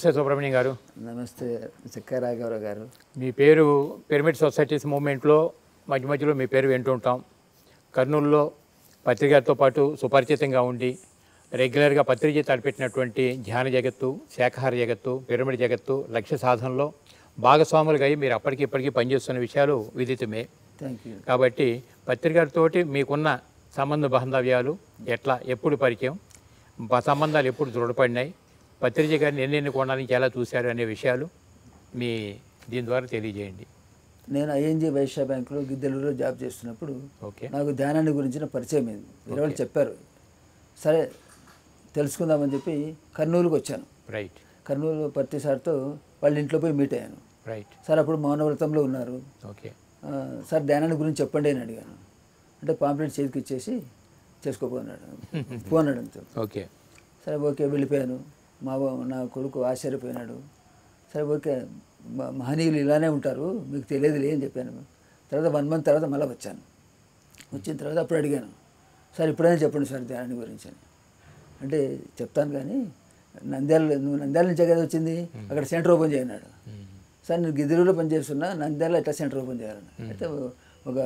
నమస్తే సుబ్రహ్మణ్యం గారు నమస్తే చెక్క రాఘవరావు గారు మీ పేరు పిరమిడ్ సొసైటీస్ మూవ్మెంట్లో మధ్య మధ్యలో మీ పేరు వింటుంటాం కర్నూలులో పత్రికతో పాటు సుపరిచితంగా ఉండి రెగ్యులర్గా పత్రిక తలపెట్టినటువంటి ధ్యాన జగత్తు శాఖాహార జగత్తు పిరమిడ్ జగత్తు లక్ష్య సాధనలో భాగస్వాములుగా అయి మీరు అప్పటికి ఇప్పటికీ పనిచేస్తున్న విషయాలు విదితమే థ్యాంక్ యూ కాబట్టి పత్రికలతోటి మీకున్న సంబంధ బాంధవ్యాలు ఎట్లా ఎప్పుడు పరిచయం బ- సంబంధాలు ఎప్పుడు దృఢపడినాయి పత్రిక గారిని ఎన్నెన్ని కోణానికి ఎలా చూశారు అనే విషయాలు మీ దీని ద్వారా తెలియజేయండి నేను ఐఎన్జీ వైశ్య బ్యాంకులో గిద్దెలూరులో జాబ్ చేస్తున్నప్పుడు ఓకే నాకు ధ్యానాన్ని గురించిన పరిచయం అయింది వేరే వాళ్ళు చెప్పారు సరే తెలుసుకుందామని చెప్పి కర్నూలుకి వచ్చాను రైట్ కర్నూలు పత్తి సార్తో వాళ్ళ ఇంట్లో పోయి మీట్ అయ్యాను రైట్ సార్ అప్పుడు మౌనవ్రతంలో ఉన్నారు ఓకే ఆ, సార్ ధ్యానాన్ని గురించి చెప్పండి అని అడిగాను అంటే పాంప్లెట్ చేతికి ఇచ్చేసి చేసుకోపోన్నాడు పోనాడు అంతే ఓకే సరే ఓకే వెళ్ళిపోయాను మా వా- నా కొడుకు ఆశ్చర్యపోయినాడు సరే ఓకే మ- మహనీయులు ఇలానే ఉంటారు మీకు తెలియదులే అని చెప్పాను తర్వాత వన్ మంత్ తర్వాత మళ్ళీ వచ్చాను వచ్చిన తర్వాత అప్పుడు అడిగాను సార్ ఇప్పుడైనా చెప్పండి సార్ ధ్యానాన్ని గురించి అని అంటే చెప్తాను కానీ నంద్యాల నువ్వు నంద్యాల నుంచే కదా వచ్చింది అక్కడ సెంటర్ ఓపెన్ చేయన్నాడు సార్ నేను గిద్దెలూరులో పనిచేస్తున్నా నంద్యాల ఎట్లా సెంటర్ ఓపెన్ చేయాలని అయితే ఒక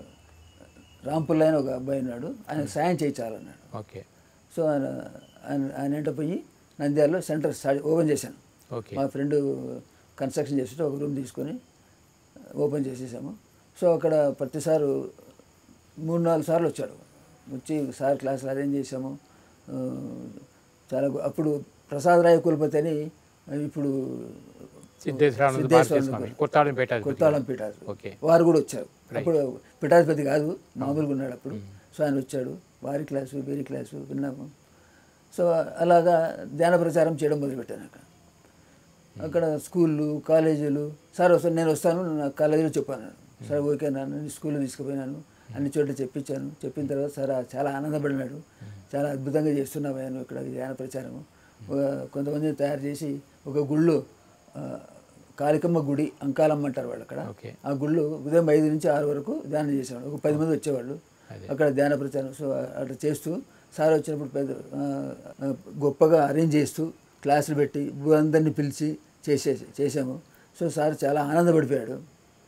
రాంపుల్ ఆయన ఒక అబ్బాయి ఉన్నాడు ఆయనకు సాయం చేయించాలన్నాడు ఓకే సో ఆయన ఆయన ఆయన వెంట పోయి నంద్యాలలో సెంటర్ స్టార్ట్ ఓపెన్ చేశాను ఓకే మా ఫ్రెండ్ కన్స్ట్రక్షన్ చేస్తుంటే ఒక రూమ్ తీసుకొని ఓపెన్ చేసేసాము సో అక్కడ ప్రతిసారి మూడు నాలుగు సార్లు వచ్చాడు వచ్చి సార్ క్లాసులు అరేంజ్ చేసాము ఆ, చాలా గు- అప్పుడు ప్రసాద్ రాయ కులపతి అని ఇప్పుడు సిద్ధేశ్వరానంద సిద్ధేశ్వరానంద భారతీ స్వామి కొత్తాళం పెట్టారు కొత్తాళం పీఠాధి ఓకే వారు కూడా వచ్చారు అప్పుడు పీఠాధిపతి కాదు మామూలుగా ఉన్నాడు అప్పుడు సో ఆయన వచ్చాడు వారి క్లాసు వీరి క్లాసు విన్నాము సో అలాగా ధ్యాన ప్రచారం చేయడం మొదలుపెట్టాను అక్కడ అక్కడ స్కూళ్ళు కాలేజీలు సార్ వస్తాను నేను వస్తాను నా కాలేజీలో చెప్పాను సార్ ఓకే నాన్న స్కూల్లో తీసుకుపోయినాను అన్ని చోట్ల చెప్పించాను చెప్పిన తర్వాత సార్ ఆ చాలా ఆనందపడినాడు చాలా అద్భుతంగా చేస్తున్నావు ఆయన ఇక్కడ ధ్యాన ప్రచారము ఒక- కొంతమందిని తయారు చేసి ఒక గుళ్ళు ఆ, కాళికమ్మ గుడి అంకాలమ్మ అంటారు వాళ్ళు అక్కడ ఓకే ఆ గుళ్ళు ఉదయం ఐదు నుంచి ఆరు వరకు ధ్యానం చేసేవాడు ఒక పది మంది వచ్చేవాళ్ళు అదే. అక్కడ ధ్యాన ప్రచారం సో అట్లా చేస్తూ సార్ వచ్చినప్పుడు పెద్ద ఆ, ఆ, గొప్పగా అరేంజ్ చేస్తూ క్లాసులు పెట్టి అందరినీ పిలిచి చేసేసి చేసాము సో సార్ చాలా ఆనందపడిపోయాడు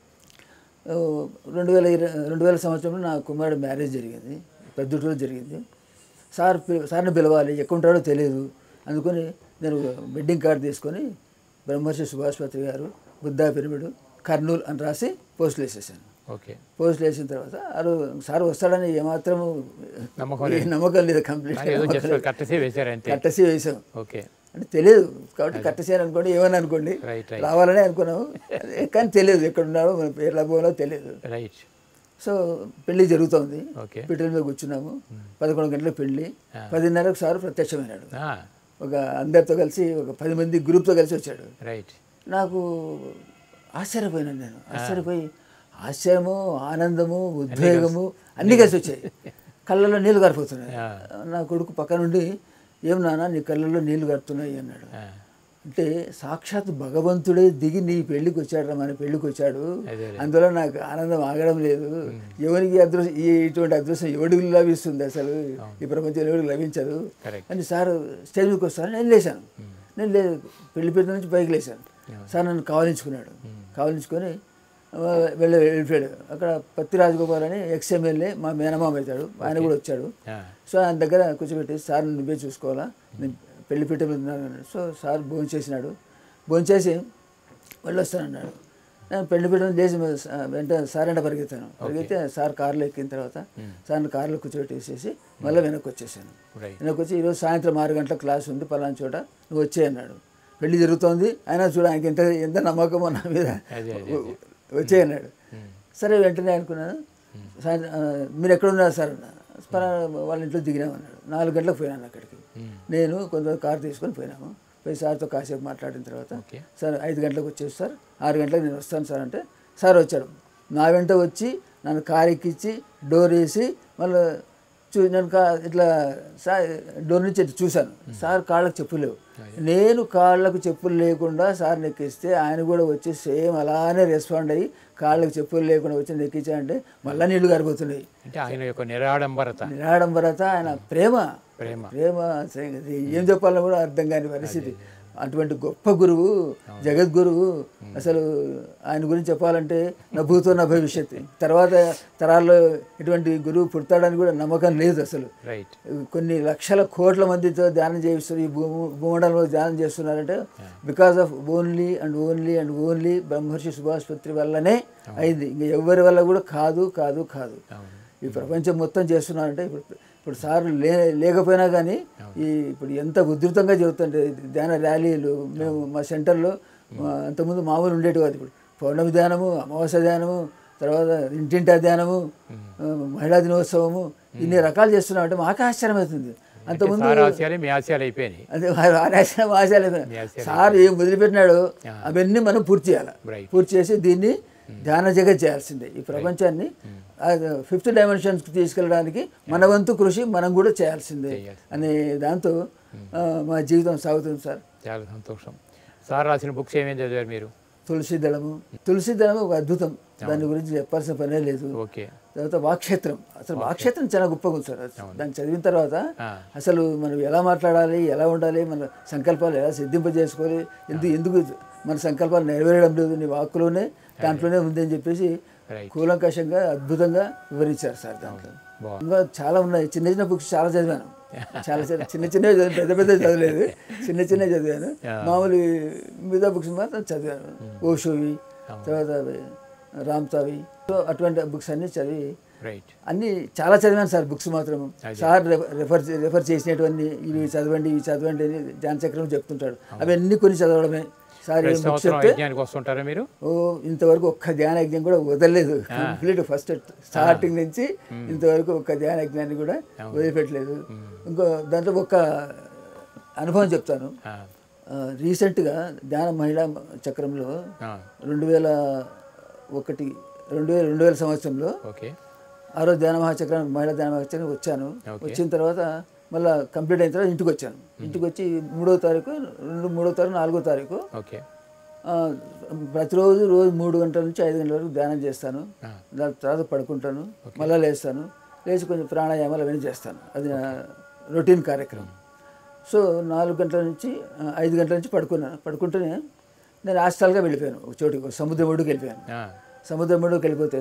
ఆ, రెండు వేల ఇరవై రెండు వేల సంవత్సరంలో నా కుమారుడు మ్యారేజ్ జరిగింది పెద్దటూరు జరిగింది సార్ పి- సార్ని పిలవాలి ఎక్కడ ఉంటాడో తెలియదు అందుకని నేను వెడ్డింగ్ కార్డు తీసుకొని బ్రహ్మర్షి సుభాష్ పత్రి గారు బుద్ధా పిరమిడ్ కర్నూలు అని రాసి పోస్టులు వేసేసాను ఓకే పోస్టులు వేసిన తర్వాత అరు సార్ వస్తాడని ఏమాత్రము నమ్మకం ఏ నమ్మకం లేదు కంప్లీట్ ఏదో జస్ట్ కట్టసే వేశారు అంతే కట్టసి వేసాం ఓకే అంటే తెలియదు కాబట్టి కట్టసేని అనుకోండి ఏమని అనుకోండి రైట్ రైట్ రావాలని అనుకున్నాము అదే కానీ తెలియదు ఎక్కడ ఉన్నాడో మన పేర్ల పోలో తెలియదు రైట్ సో పెళ్లి జరుగుతోంది ఓకే పీటల మీద కూర్చున్నాము పదకొండు గంటలకు పెళ్లి పదిన్నరకు సార్ ప్రత్యక్షమైనాడు ఒక అందరితో కలిసి ఒక పది మంది గ్రూప్తో కలిసి వచ్చాడు రైట్ నాకు ఆశ్చర్యపోయినాను నేను ఆశ్చర్యపోయి ఆశ్చర్యము ఆనందము ఉద్వేగము అన్నీ కలిసి వచ్చాయి కళ్ళల్లో నీళ్లు గారిపోతున్నాయి నా కొడుకు పక్క నుండి ఏం నాన్న నీ కళ్ళల్లో నీళ్లు గారుతున్నాయి అన్నాడు అంటే సాక్షాత్ భగవంతుడే దిగి నీ పెళ్లికి వచ్చాడు మన పెళ్లికి వచ్చాడు అదే అందులో నాకు ఆనందం ఆగడం లేదు ఎవరికి అదృష్టం ఈ ఇటువంటి అదృష్టం ఎవడికి లభిస్తుంది అసలు ఈ ప్రపంచంలో ఎవరికి లభించదు కరెక్ట్ అని సార్ స్టేజ్ మీదకి వస్తాను నేను లేచాను నేను లే పెళ్లి పెద్ద నుంచి పైకి లేచాను సార్ నన్ను కావలించుకున్నాడు కావలించుకొని ఆ, వెళ్ళి వెళ్ళిపోయాడు అక్కడ పత్తి రాజగోపాల్ అని ఎక్స్ ఎమ్మెల్యే మా మేనమామ అవుతాడు ఆయన కూడా వచ్చాడు సో ఆయన దగ్గర కూర్చోబెట్టి సార్ నువ్వే చూసుకోవాలా నేను పెళ్లి పీట మీద ఉన్నాను అన్నాడు సో సార్ భోజనం చేసినాడు భోజనం చేసి వెళ్ళొస్తానన్నాడు నేను పెళ్లి పీట మీద లేచి స- వెంటనే సార్ అంటే పరిగెత్తాను పరిగెత్తే సార్ కారులో ఎక్కిన తర్వాత సార్ని కారులో కూర్చోబెట్టేసేసి మళ్ళీ వెనక్కి వచ్చేసాను రైట్ వెనక్కి వచ్చి ఈరోజు సాయంత్రం ఆరు గంటల క్లాస్ ఉంది పలానా చోట నువ్వు వచ్చే అన్నాడు పెళ్లి జరుగుతోంది అయినా చూడ ఆయనకి ఎంత ఎంత నమ్మకమో నా మీద అదే అదే వచ్చే అన్నాడు సరే వెంటనే అనుకున్నాను సాయంత్రం ఆ, మీరు ఎక్కడ ఉన్నారు సార్ అన్న పలానా వాళ్ళ ఇంట్లో దిగినామన్నాడు నాలుగు గంటలకు పోయినాను అక్కడికి నేను కొంత కారు తీసుకొని పోయినాము పోయి సార్తో కాసేపు మాట్లాడిన తర్వాత ఓకే సార్ ఐదు గంటలకు వచ్చేసి సార్ ఆరు గంటలకు నేను వస్తాను సార్ అంటే సార్ వచ్చాడు నా వెంట వచ్చి నన్ను కారు ఎక్కించి డోర్ వేసి మళ్ళీ చూ నేను కా ఇట్లా సార్ డోర్ నుంచి ఇట్లా చూశాను సార్ కాళ్ళకు చెప్పులు లేవు నేను కాళ్ళకు చెప్పులు లేకుండా సార్ నెక్కిస్తే ఆయన కూడా వచ్చి సేమ్ అలానే రెస్పాండ్ అయ్యి కాళ్ళకు చెప్పులు లేకుండా వచ్చి నెక్కించాడంటే మళ్ళీ నీళ్లు గారిపోతున్నాయి అంటే ఆయన యొక్క నిరాడంబరత నిరాడంబరత ఆయన ప్రేమ ప్రేమ ప్రేమ అసలు ఇది ఏం చెప్పాలో కూడా అర్థం కాని పరిస్థితి అటువంటి గొప్ప గురువు జగద్గురువు అసలు ఆయన గురించి చెప్పాలంటే నా భూతో నా భవిష్యత్ తర్వాత తరాల్లో ఇటువంటి గురువు పుడతాడని కూడా నమ్మకం లేదు అసలు రైట్ కొన్ని లక్షల కోట్ల మందితో ధ్యానం చేస్తున్నారు ఈ భూమి భూమండలంలో ధ్యానం చేస్తున్నారంటే because of only and only and only Brahmarshi Subhash Patri వల్లనే అయింది ఇంకా ఎవరి వల్ల కూడా కాదు కాదు కాదు అవును ఈ ప్రపంచం మొత్తం చేస్తున్నారంటే ఇప్పుడు ఇప్పుడు సార్ లే లేకపోయినా కానీ ఈ ఇప్పుడు ఎంత ఉధృతంగా చెబుతుంటే ధ్యాన ర్యాలీలు మేము మా సెంటర్లో మా అంతకుముందు మామూలు ఉండేటి కాదు ఇప్పుడు పౌర్ణమి ధ్యానము అమావాస్య ధ్యానము తర్వాత ఇంటింటా ధ్యానము ఆ, మహిళా దినోత్సవము ఇన్ని రకాలు చేస్తున్నాం అంటే మాకు ఆశ్చర్యం అవుతుంది అంతకుముందు సార్ ఆశయాలే మీ ఆశయాలు అయిపోయినాయి అదే ఆశయం ఆశయాలు మీ ఆశయాలు సార్ ఏం మొదలుపెట్టినాడో అవన్నీ మనం పూర్తి చేయాలి రైట్ పూర్తి చేసి దీన్ని ధ్యాన జగత్ చేయాల్సిందే ఈ ప్రపంచాన్ని ఫిఫ్త్ డైమెన్షన్స్కి తీసుకెళ్ళడానికి మన వంతు కృషి మనం కూడా చేయాల్సిందే చేయాల్సిందే. అనే దాంతో ఆ, మా జీవితం సాగుతుంది సార్ చాలా సంతోషం సార్ రాసిన బుక్స్ ఏమేమి చదివారు మీరు తులసి దళము తులసి దళము ఒక అద్భుతం దాని గురించి చెప్పాల్సిన పనే లేదు ఓకే తర్వాత వాక్షేత్రం అసలు వాక్షేత్రం చాలా గొప్పగా ఉంది సార్ దాన్ని చదివిన తర్వాత ఆ. అసలు మనం ఎలా మాట్లాడాలి ఎలా ఉండాలి మన సంకల్పాలు ఎలా సిద్ధింపజేసుకోవాలి ఎందుకు ఎందుకు మన సంకల్పాలు నెరవేరడం లేదు నీ వాక్కులోనే దాంట్లోనే ఉందని చెప్పేసి రైట్ కూలంకషంగా అద్భుతంగా వివరించారు సార్ దాంట్లో బాగుంది ఇంకా చాలా ఉన్నాయి చిన్న చిన్న బుక్స్ చాలా చదివాను చాలా చిన్న చిన్న చిన్నవి చదివాను పెద్ద పెద్ద చదవలేదు చిన్న చిన్న చదివాను మామూలు మిగతా బుక్స్ మాత్రం చదివాను ఓషోవి తర్వాత అవి రామ్తావి సో అటువంటి బుక్స్ అన్నీ చదివి రైట్ అన్నీ చాలా చదివాను సార్ బుక్స్ మాత్రం సార్ రెఫ- రెఫర్ చే- రెఫర్ చేసినటువంటి ఇవి చదవండి ఇవి చదవండి అని జానచక్రం చెప్తుంటాడు అవన్నీ కొన్ని చదవడమే సార్ ఏం ప్రతి బుక్స్ సంవత్సరం చెప్తే యజ్ఞానికి వస్తుంటారా మీరు ఓ ఇంతవరకు ఒక్క ధ్యాన యజ్ఞం కూడా వదలలేదు కంప్లీట్ ఫస్ట్ స్టార్టింగ్ నుంచి ఇంతవరకు ఒక్క ధ్యాన యజ్ఞాన్ని కూడా వదిలిపెట్టలేదు ఇంకో దాంట్లో ఒక అనుభవం చెప్తాను ఆ, ఆ, రీసెంట్గా ధ్యాన మహిళా చక్రంలో ఆ, రెండు వేల ఒకటి రెండు వేల రెండు వేల సంవత్సరంలో ఓకే ఆ రోజు ధ్యాన మహాచక్రం మహిళా ధ్యాన మహాచక్రం వచ్చాను వచ్చిన తర్వాత మళ్ళీ కంప్లీట్ అయిన తర్వాత ఇంటికి వచ్చాను ఇంటికి వచ్చి మూడో తారీఖు రెండు మూడో తారీఖు నాలుగో తారీఖు ఓకే ఆ, ప్రతిరోజు రోజు మూడు గంటల నుంచి ఐదు గంటల వరకు ధ్యానం చేస్తాను ఆ. దాని తర్వాత పడుకుంటాను మళ్ళీ లేస్తాను లేచి కొంచెం ప్రాణాయామాలు అవన్నీ చేస్తాను అది నా రొటీన్ కార్యక్రమం సో నాలుగు గంటల నుంచి ఆ, ఐదు గంటల నుంచి పడుకున్నాను పడుకుంటూనే నేను హాస్టల్గా వెళ్ళిపోయాను ఒక చోటికి ఒక సముద్రం ఒడ్డుకి వెళ్ళిపోయాను ఆ, సముద్రం ఒడ్డుకి వెళ్ళిపోతే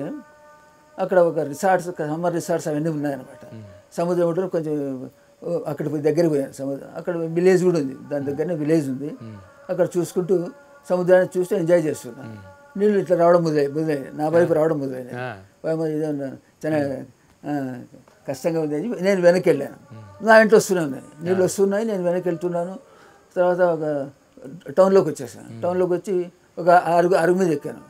అక్కడ ఒక రిసార్ట్స్ సమ్మర్ రిసార్ట్స్ అవన్నీ ఉన్నాయన్నమాట సముద్రం ఒడ్డున కొంచెం ఓ, అక్కడ పోయి దగ్గరికి పోయాను సముద్రం అక్కడ విలేజ్ కూడా ఉంది దాని దగ్గరనే విలేజ్ ఉంది అక్కడ చూసుకుంటూ సముద్రాన్ని చూస్తూ ఎంజాయ్ చేస్తున్నాను నీళ్ళు ఇట్లా రావడం మొదలై మొదలైన నా వైపు రావడం మొదలైన ఆ, ఇదేమన్నా చాలా ఆ, కష్టంగా ఉంది అని చెప్పి నేను వెనక్కి వెళ్ళాను నా వెంట వస్తూనే ఉన్నాయి నీళ్ళు వస్తున్నాయి నేను వెనక్కి వెళ్తున్నాను తర్వాత ఒక టౌన్లోకి వచ్చేసాను టౌన్లోకి వచ్చి ఒక అరుగు అరుగు మీద ఎక్కాను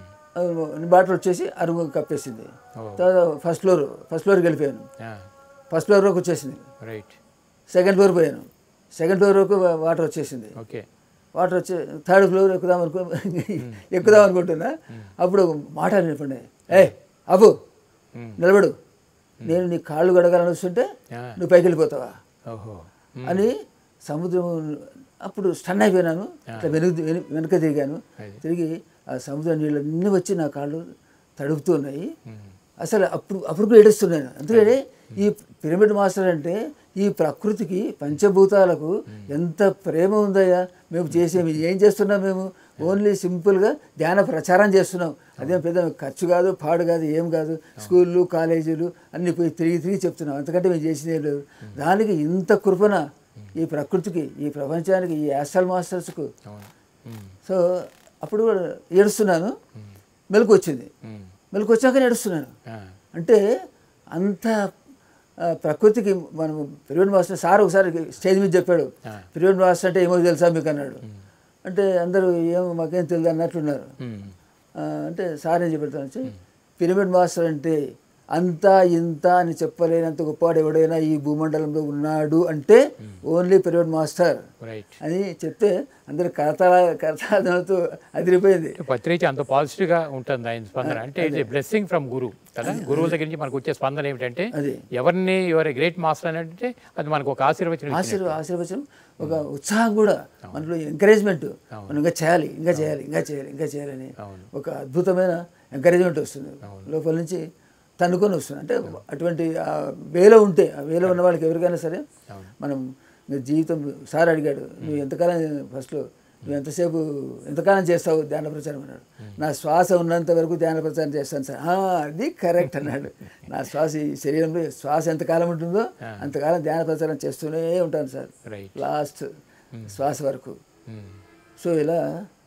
ఉమ్, బాటిల్ వచ్చేసి అరుగు కప్పేసింది ఓ. తర్వాత ఫస్ట్ ఫ్లోర్ ఫస్ట్ ఫ్లోర్కి వెళ్ళిపోయాను ఆ, ఫస్ట్ ఫ్లోర్ వరకు వచ్చేసింది రైట్ సెకండ్ ఫ్లోర్ పోయాను సెకండ్ ఫ్లోర్ వరకు వాటర్ వచ్చేసింది ఓకే వాటర్ వచ్చి థర్డ్ ఫ్లోర్ ఎక్కుదాం అనుకో ఎక్కుదాం అనుకుంటున్నా అప్పుడు ఒక మాట వినపండి ఏ అబ్బు ఉమ్, నిలబడు నేను నీ కాళ్ళు గడగాలని వస్తుంటే ఆ, నువ్వు పైకి వెళ్ళిపోతావా ఓహో ఉమ్, అని సముద్రం అప్పుడు స్టన్ అయిపోయినాను ఇట్లా వెనుక వెను- వెనుక తిరిగాను అది. తిరిగి ఆ సముద్రం నీళ్ళన్నీ వచ్చి నా కాళ్ళు తడుపుతూ ఉన్నాయి ఉమ్, అసలు అప్పుడు అప్పుడు కూడా ఏడుస్తున్నాను అందుకని ఈ పిరమిడ్ మాస్టర్ అంటే ఈ ప్రకృతికి పంచభూతాలకు ఎంత ప్రేమ ఉందయ్యా మేము చేసేవి ఏం చేస్తున్నాం మేము ఓన్లీ సింపుల్గా ధ్యాన ప్రచారం చేస్తున్నాం అదేం పెద్ద ఖర్చు కాదు పాడు కాదు ఏం కాదు స్కూళ్ళు కాలేజీలు అన్ని పోయి తిరిగి తిరిగి చెప్తున్నాం అంతకంటే మేము చేసేది ఏం లేదు దానికి ఇంత కృపణ ఈ ప్రకృతికి ఈ ప్రపంచానికి ఈ యాస్టల్ మాస్టర్స్కు అవును ఉమ్, సో అప్పుడు కూడా ఏడుస్తున్నాను మెలకు వచ్చింది ఉమ్, మెలకు వచ్చాక ఏడుస్తున్నాను ఆ, అంటే అంత ఆ, ప్రకృతికి మనం పిరివెన్ మాస్టర్ సార్ ఒకసారి స్టేజ్ మీద చెప్పాడు ఆ. పిరివెన్ మాస్టర్ అంటే ఏమో తెలుసా మీకు అన్నాడు అంటే అందరూ ఏమో మాకేం తెలియదు అన్నట్లున్నారు ఉమ్, ఆ, అంటే సార్ ఏం చెప్పాడు పిరమిడ్ మాస్టర్ అంటే అంతా ఇంత అని చెప్పలేనంత గొప్పవాడు ఎవడైనా ఈ భూమండలంలో ఉన్నాడు అంటే ఓన్లీ పిరమిడ్ మాస్టర్ రైట్ అని చెప్తే అందరు కరతాళ కరతాళతో అదిరిపోయింది పత్రిక అంత పాజిటివ్ గా ఉంటుంది ఆయన స్పందన అంటే ఇది బ్లెస్సింగ్ ఫ్రమ్ గురు కదా గురువుల దగ్గర నుంచి మనకు వచ్చే స్పందన ఏమిటంటే అది ఎవరిని ఎవరి గ్రేట్ మాస్టర్ అని అంటే అది మనకు ఒక ఆశీర్వచనం ఇచ్చినట్టు. ఆశీర్వ ఆశీర్వచనం ఒక ఉత్సాహం కూడా మనలో ఎంకరేజ్మెంట్ మనం ఇంకా చేయాలి ఇంకా చేయాలి ఇంకా చేయాలి ఇంకా చేయాలని అవును ఒక అద్భుతమైన ఎంకరేజ్మెంట్ వస్తుంది లోపల నుంచి తన్నుకొని వస్తుంది అంటే అటువంటి ఆ వేలో ఉంటే ఆ వేలో ఉన్న వాళ్ళకి ఎవరికైనా సరే అవును మనం ఇంకా జీవితం సార్ అడిగాడు నువ్వు ఎంతకాలం ఫస్ట్లో నువ్వు ఎంతసేపు ఎంతకాలం చేస్తావు ధ్యాన ప్రచారం అన్నాడు నా శ్వాస ఉన్నంత వరకు ధ్యాన ప్రచారం చేస్తాను సార్ "ఆ, అది కరెక్ట్ అన్నాడు నా శ్వాస ఈ శరీరంలో శ్వాస ఎంతకాలం ఉంటుందో అంతకాలం ధ్యాన ప్రచారం చేస్తూనే ఉంటాను సార్ రైట్ లాస్ట్ శ్వాస వరకు సో ఇలా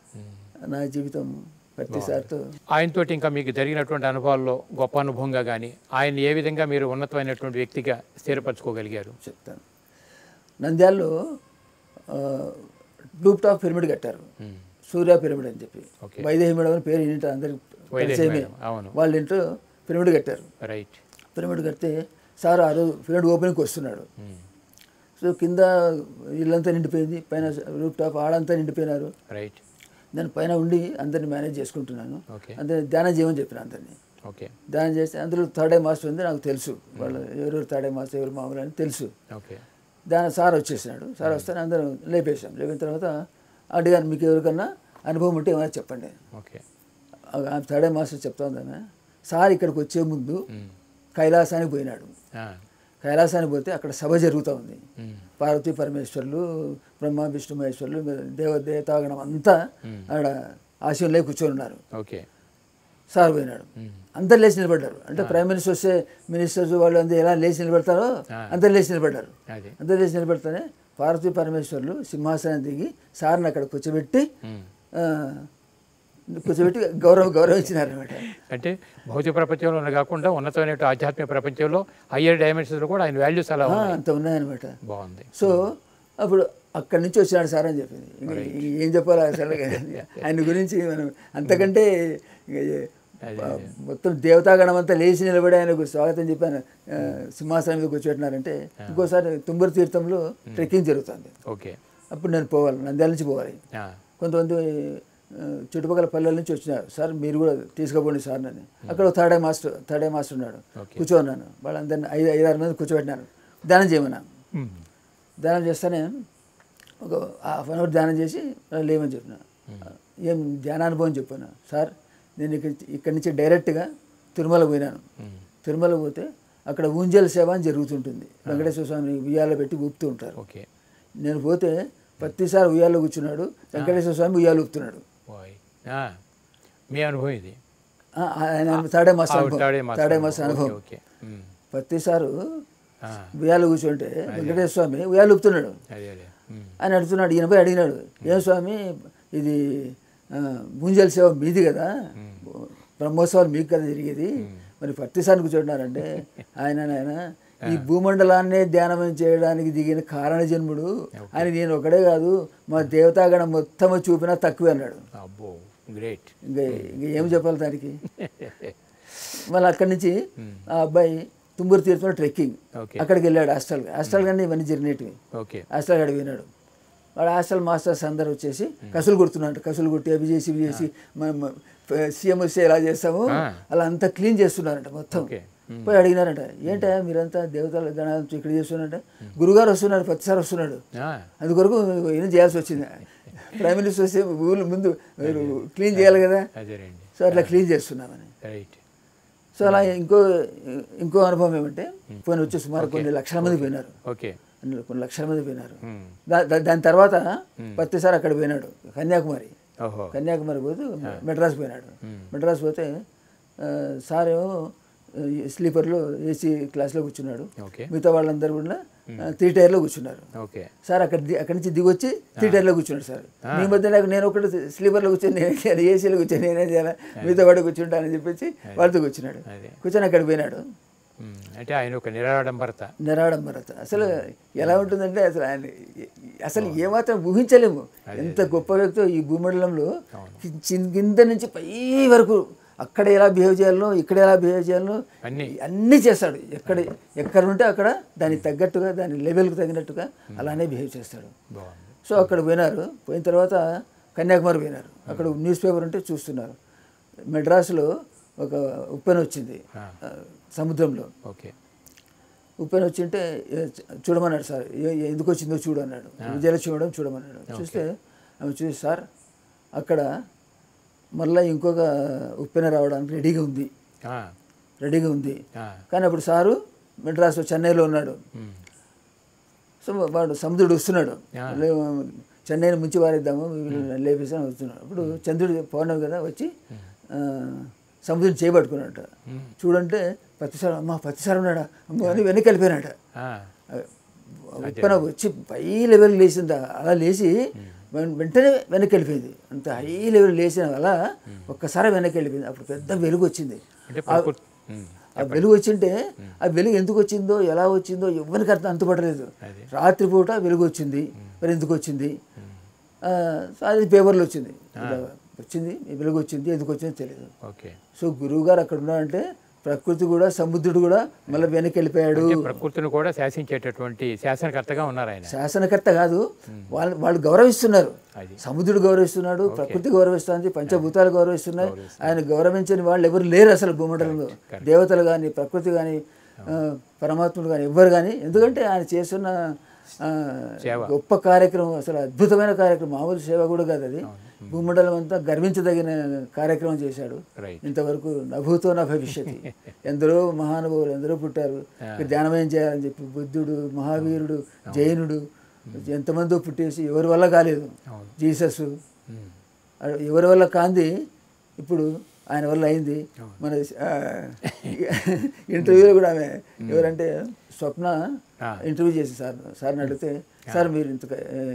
నా జీవితం ప్రతిసారితో ఆయనతోటి ఇంకా మీకు జరిగినటువంటి అనుభవాల్లో గొప్ప అనుభవంగా కానీ ఆయన ఏ విధంగా మీరు ఉన్నతమైనటువంటి వ్యక్తిగా స్థిరపరచుకోగలిగారు చెప్తాను నంద్యాలలో ఆ, రూప్ టాప్ పిరమిడ్ కట్టారు మ్మ్. సూర్య పిరమిడ్ అని చెప్పి ఓకే. వైదేహి మేడం అని పేరు ఇంటి అందరికి వైదేహి పరిచయమే మేడం, అవును. వాళ్ళ ఇంట్లో పిరమిడ్ కట్టారు రైట్ పిరమిడ్ కడితే సార్ ఆ రోజు పిరమిడ్ ఓపెనింగ్కి వస్తున్నాడు మ్మ్. సో కింద ఇల్లంతా నిండిపోయింది పైన రూప్ టాప్ ఆడంతా నిండిపోయినారు రైట్ నేను పైన ఉండి అందరిని మేనేజ్ చేసుకుంటున్నాను ఓకే అందరిని ధ్యానం చేయమని చెప్పిన అందరినీ ఓకే ధ్యానం చేస్తే అందులో థర్డ్ ఐ మాస్టర్ ఉంది నాకు తెలుసు వాళ్ళు ఎవరెవరు థర్డ్ ఐ మాస్టర్ ఎవరు మామూలు అని తెలుసు ఓకే దాని సార్ వచ్చేసినాడు సార్ వస్తే అందరం లేపేసాం లేపిన తర్వాత అడిగాను మీకు ఎవరికన్నా అనుభవం ఉంటే ఏమైనా చెప్పండి ఓకే ఆ థర్డ్ మాస్టర్ చెప్తా ఉందామె సార్ ఇక్కడికి వచ్చే ముందు మ్మ్. కైలాసానికి పోయినాడు ఆ. కైలాసానికి పోతే అక్కడ సభ జరుగుతూ ఉంది మ్మ్. పార్వతీ పరమేశ్వర్లు బ్రహ్మ విష్ణు మహేశ్వర్లు దేవ దేవతాగణం అంతా ఆడ ఆశయంలో కూర్చొని ఉన్నారు ఓకే సార్ పోయినాడు అందరు లేచి నిలబడ్డారు అంటే ప్రైమ్ మినిస్టర్ వస్తే మినిస్టర్స్ వాళ్ళు అందరూ ఎలా లేచి నిలబడతారో అందరు లేచి నిలబడ్డారు అది అందరు లేచి నిలబడితేనే పార్వతీ పరమేశ్వర్లు సింహాసనం దిగి సార్ని అక్కడ కూర్చోబెట్టి మ్మ్. ఆ, కూర్చోబెట్టి గౌరవ గౌరవించినారు అనమాట అంటే భౌతిక ప్రపంచంలో కాకుండా ఉన్నతమైన ఆధ్యాత్మిక ప్రపంచంలో హయ్యర్ డైమెన్షన్స్లో కూడా ఆయన వాల్యూస్ అలా ఉన్నాయి అంత ఉన్నాయన్నమాట బాగుంది సో అప్పుడు అక్కడి నుంచి వచ్చినాడు సార్ అని చెప్పింది ఇంక ఏం చెప్పాలి అసలు ఆయన గురించి మనం అంతకంటే ఇంక ఏ- మొత్తం దేవతాగణం అంతా లేచి నిలబడి ఆయనకు స్వాగతం చెప్పాను ఆ, సింహాసనం మీద కూర్చోబెట్టినారంటే ఇంకోసారి తుంబురు తీర్థంలో ట్రెక్కింగ్ జరుగుతుంది ఓకే అప్పుడు నేను పోవాలి నంద్యాల నుంచి పోవాలి ఆ. కొంతమంది ఆ, చుట్టుపక్కల పల్లెల నుంచి వచ్చినారు సార్ మీరు కూడా తీసుకుపోండి సార్ నన్ను అక్కడ ఒక third eye master third eye master ఉన్నాడు ఓకే. కూర్చోన్నాను వాళ్ళందరినీ ఐదు ఐదారు మంది కూర్చోబెట్టినారు ధ్యానం చేయమన్నా మ్మ్. ధ్యానం చేస్తానే ఒక హాఫ్ అన్ అవర్ ధ్యానం చేసి లేవని చెప్పిన ఏం ధ్యానానుభవం చెప్పాను సార్ నేను ఇక్కడ ఇక్కడి నుంచి డైరెక్ట్గా తిరుమల పోయినాను మ్మ్. తిరుమల పోతే అక్కడ ఊంజల్ సేవ అని జరుగుతుంటుంది వెంకటేశ్వర స్వామిని ఉయ్యాల పెట్టి ఊపుతూ ఉంటారు ఓకే నేను పోతే ప్రతిసారి ఉయ్యాల్లో కూర్చున్నాడు వెంకటేశ్వర స్వామి ఉయ్యాలు ఊపుతున్నాడు బాయ్ ఆ. మీ అనుభవం ఇది ఆ, ఆయన తాడే మాస్టర్ ఆ, అనుభవం. తాడే మాస్టర్ తాడే అనుభవం. మాస్టర్ అనుభవం ఓకే, ఓకే. మ్మ్. ప్రతిసారి ఆ. ఉయ్యాలు కూర్చుంటే వెంకటేశ్వర స్వామి ఉయ్యాలు ఊపుతున్నాడు అదే అదే మ్మ్. అని అడుగుతున్నాడు ఈయన పోయి అడిగినాడు ఏం స్వామి ఇది ఆ, గుంజల్ సేవ మీది కదా బ్రహ్మోత్సవాలు మీకు కదా జరిగేది మరి ప్రతిసారి కూర్చుంటున్నారంటే ఆయన ఆయన ఈ భూమండలాన్నే ధ్యానం చేయడానికి దిగిన కారణ జన్ముడు అని నేను ఒకడే కాదు మా దేవతాగణం మొత్తం చూపినా తక్కువే అన్నాడు అబ్బో గ్రేట్ ఇంకా ఇంకా ఏం చెప్పాలి దానికి మళ్ళీ అక్కడి నుంచి ఆ అబ్బాయి తుమ్మూరు తీర్థంలో ట్రెక్కింగ్ ఓకే అక్కడికి వెళ్ళాడు హాస్టల్ హాస్టల్ కానీ ఇవన్నీ జరిగినవి ఓకే హాస్టల్ కాడికి పోయినాడు వాడు హాస్టల్ మాస్టర్స్ అందరు వచ్చేసి కసులు కొడుతున్నాడు కసులు కొట్టి అవి చేసి ఇవి చేసి మనం సీఎం వస్తే ఎలా చేస్తాము ఆ. అలా అంతా క్లీన్ చేస్తున్నారంట మొత్తం ఓకే పోయి అడిగినారంట ఏంటా మీరంతా దేవతల గణాలు ఇక్కడ చేస్తున్నారంట గురుగారు వస్తున్నాడు ప్రతిసారి వస్తున్నాడు ఆ. అందుకొరకు ఏం చేయాల్సి వచ్చింది ప్రైమ్ మినిస్టర్ వస్తే ఊళ్ళు ముందు మీరు క్లీన్ చేయాలి కదా అదేనండి సో అట్లా క్లీన్ చేస్తున్నామని రైట్ సో అలా ఇంకో ఇంకో అనుభవం ఏమంటే పోయిన వచ్చి సుమారు కొన్ని లక్షల మంది పోయినారు ఓకే అందులో కొన్ని లక్షల మంది పోయినారు మ్మ్. దా- దా- దాని తర్వాత ప్రతిసారి అక్కడ పోయినాడు కన్యాకుమారి ఓహో కన్యాకుమారి పోతే మెడ్రాస్ పోయినాడు మెడ్రాస్ పోతే ఆ, సార్ ఏమో ఆ, ఈ స్లీపర్లో ఏసీ క్లాస్లో కూర్చున్నాడు ఓకే మిగతా వాళ్ళందరూ కూడా ఆ, త్రీ టైర్లో కూర్చున్నారు ఓకే సార్ అక్కడ ది- అక్కడి నుంచి దిగొచ్చి త్రీ టైర్లో కూర్చున్నాడు సార్ మీ మధ్య నాకు నేను ఒకటి స్లీపర్లో కూర్చొని నేనే చేయాలి ఏసీలో కూర్చొని నేనే చేయాలి మీతో పాటు కూర్చుంటానని చెప్పేసి వాళ్ళతో కూర్చున్నాడు అదే కూర్చొని అక్కడ పోయినాడు మ్మ్. అంటే ఆయన ఒక నిరాడంబరత నిరాడంబరత అసలు ఎలా ఉంటుందంటే అసలు ఆయన అసలు ఏమాత్రం ఊహించలేము ఎంత గొప్ప వ్యక్తో ఈ భూమండలంలో కింద కింద నుంచి పై వరకు అక్కడ ఎలా బిహేవ్ చేయాలో ఇక్కడ ఎలా బిహేవ్ చేయాలో అన్నీ. అన్నీ చేస్తాడు ఎక్కడ ఎక్కడ ఉంటే అక్కడ దానికి తగ్గట్టుగా దాని లెవెల్కి తగినట్టుగా అలానే బిహేవ్ చేస్తాడు బాగుంది సో అక్కడ పోయినారు పోయిన తర్వాత కన్యాకుమారి పోయినారు అక్కడ న్యూస్ పేపర్ ఉంటే చూస్తున్నారు మెడ్రాస్లో ఒక ఉప్పెన వచ్చింది ఆ. ఆ, సముద్రంలో ఓకే ఉప్పెన వచ్చింటే ఏ, చ- చూడమన్నాడు సార్ ఏ- ఏ- ఎందుకు వచ్చిందో చూడు అన్నాడు విజయలక్ష్మి మేడం చూడమన్నాడు చూస్తే ఆమె చూసి సార్ అక్కడ మళ్ళీ ఇంకొక ఉప్పెన రావడానికి రెడీగా ఉంది ఆ. రెడీగా ఉంది ఆ. కానీ అప్పుడు సారు మెడ్రాస్లో చెన్నైలో ఉన్నాడు మ్మ్. సో వాడు సముద్రుడు వస్తున్నాడు ఆ. లే- చెన్నైని ముంచి వారిద్దాము వీళ్ళు లేపేసాను వస్తున్నాడు అప్పుడు చంద్రుడు పౌర్ణమి కదా వచ్చి ఆ, సముద్రుడు చేయబట్టుకున్నాడట చూడంటే పత్తిసారం అమ్మ పత్తిసారం ఉన్నాడా అమ్మ అని వెనక్కి వెళ్ళిపోయినాడ ఆ, ఉప్పన వచ్చి పై లెవెల్ లేచింది అలా లేచి వెం- వెంటనే వెనక్కి వెళ్ళిపోయింది అంత హై లెవెల్ లేచిన అలా ఒక్కసారి వెనక్కి వెళ్ళిపోయింది అప్పుడు పెద్ద వెలుగు వచ్చింది అంటే ప్రకృతి ఉమ్, ఆ వెలుగు వచ్చింటే ఆ వెలుగు ఎందుకు వచ్చిందో ఎలా వచ్చిందో ఎవరికి అర్థం అంతుపడలేదు అది. రాత్రిపూట వెలుగు వచ్చింది మరి ఎందుకు వచ్చింది ఆ, సో అది పేపర్లో వచ్చింది ఇలా వచ్చింది ఈ వెలుగు వచ్చింది ఎందుకు వచ్చిందో తెలియదు ఓకే సో గురువు గారు అక్కడ ఉన్నారంటే ప్రకృతి కూడా సముద్రుడు కూడా మళ్ళీ వెనక్కి వెళ్ళిపోయాడు అంటే ప్రకృతిని కూడా శాసించేటటువంటి శాసనకర్తగా ఉన్నారు ఆయన శాసనకర్త కాదు వాళ్ళు వాళ్ళు గౌరవిస్తున్నారు అది. సముద్రుడు గౌరవిస్తున్నాడు ప్రకృతి గౌరవిస్తుంది పంచభూతాలు గౌరవిస్తున్నాయి ఆయన గౌరవించని వాళ్ళు ఎవరు లేరు అసలు భూమండలంలో దేవతలు కానీ ప్రకృతి కానీ పరమాత్ముడు కానీ ఎవ్వరు కానీ ఎందుకంటే ఆయన చేస్తున్న ఆ, గొప్ప కార్యక్రమం అసలు అద్భుతమైన కార్యక్రమం మామూలు సేవ కూడా కాదు అది భూమండలం అంతా గర్వించదగిన కార్యక్రమం చేశాడు రైట్ ఇంతవరకు నభూతో నా భవిష్యత్తు ఎందరో మహానుభావులు ఎందరో పుట్టారు ఇక్కడ ధ్యానమయం చేయాలని చెప్పి బుద్ధుడు మహావీరుడు జైనుడు ఎంతమందో పుట్టేసి ఎవరి వల్ల కాలేదు అవును. జీసస్ ఉమ్, ఎవరి వల్ల కాంది ఇప్పుడు ఆయన వల్ల అయింది మన ఆ, ఇంటర్వ్యూలో కూడా ఆమె ఎవరంటే స్వప్న ఆ. ఇంటర్వ్యూ చేసి సార్ సార్ని అడిగితే సార్ మీరు ఇంత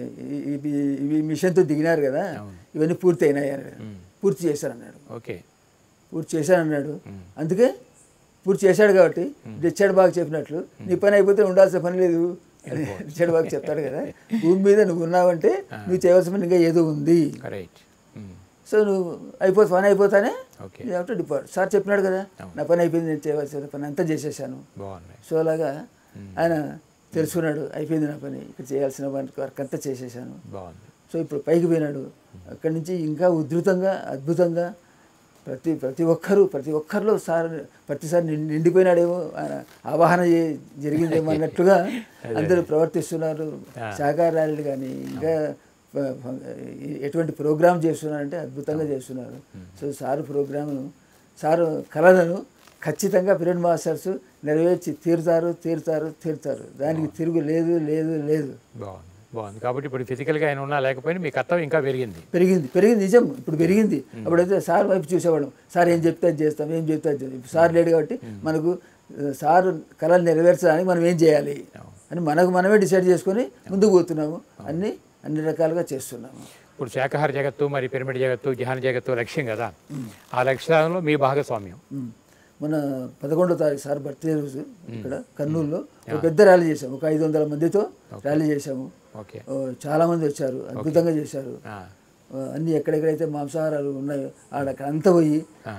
ఇవి ఇవి మిషన్తో దిగినారు కదా ఇవన్నీ పూర్తి అయినాయి అని పూర్తి చేశారన్నాడు ఓకే పూర్తి చేశానన్నాడు అందుకే పూర్తి చేశాడు కాబట్టి రిచర్డ్ బాగా చెప్పినట్లు నీ పని అయిపోతే ఉండాల్సిన పని లేదు అని రిచర్డ్ బాగా చెప్తాడు కదా భూమి మీద నువ్వు ఉన్నావంటే నువ్వు చేయవలసిన పని ఇంకా ఏదో ఉంది రైట్ ఉమ్, సో నువ్వు అయిపోతే పని అయిపోతానే okay you to depart sir చెప్పినాడు కదా నా పని అయిపోయింది నేను చేయవలసిన పని అంతా చేసేసాను బాగున్నాయి సో అలాగా ఆయన తెలుసుకున్నాడు అయిపోయింది నా పని ఇక్కడ చేయాల్సిన వర్క్ అంతా చేసేసాను బాగుంది సో ఇప్పుడు పైకి పోయినాడు అక్కడి నుంచి ఇంకా ఉధృతంగా అద్భుతంగా ప్రతి ప్రతి ఒక్కరూ ప్రతి ఒక్కరిలో సార్ ప్రతిసారి నిండి- నిండిపోయినాడేమో ఆయన ఆవాహన చే- జరిగిందేమో అన్నట్లుగా అందరూ ప్రవర్తిస్తున్నారు సహకార ర్యాలీలు కానీ ఇంకా ప- ప- ఎటువంటి ప్రోగ్రామ్ చేస్తున్నారంటే అద్భుతంగా చేస్తున్నారు సో సారు ప్రోగ్రాము సారు కళలను ఖచ్చితంగా పిరియడ్ మాస్టర్స్ నెరవేర్చి తీరుతారు తీరుతారు తీరుతారు దానికి తిరుగు లేదు లేదు లేదు బాగుంది బాగుంది కాబట్టి ఇప్పుడు ఫిజికల్గా ఆయన ఉన్నా లేకపోయినా మీ కర్తవ్యం ఇంకా పెరిగింది పెరిగింది పెరిగింది నిజం ఇప్పుడు పెరిగింది అప్పుడైతే సార్ వైపు చూసేవాళ్ళం సార్ ఏం చెప్తే అది చేస్తాం ఏం చెప్తే అది చేస్తాం ఇప్పుడు సార్ లేడు కాబట్టి మనకు ఆ, సార్ కళలు నెరవేర్చడానికి మనం ఏం చేయాలి అని మనకు మనమే డిసైడ్ చేసుకొని ముందుకు పోతున్నాము అన్ని అన్ని రకాలుగా చేస్తున్నాము ఇప్పుడు శాఖాహార జగత్తు మరి పిరమిడ్ జగత్తు ధ్యాన జగత్తు లక్ష్యం కదా ఆ లక్ష్యాలలో మీ భాగస్వామ్యం ఉమ్. మన పదకొండో తారీఖు సార్ బర్త్డే రోజు ఇక్కడ కర్నూలులో ఒక పెద్ద ర్యాలీ చేసాము ఒక ఐదు వందల మందితో ర్యాలీ చేసాము ఓకే ఓ, చాలా మంది వచ్చారు అద్భుతంగా చేశారు ఆ, ఆ, అన్ని ఎక్కడెక్కడైతే మాంసాహారాలు ఉన్నాయో ఆడ అంతా పోయి ఆ,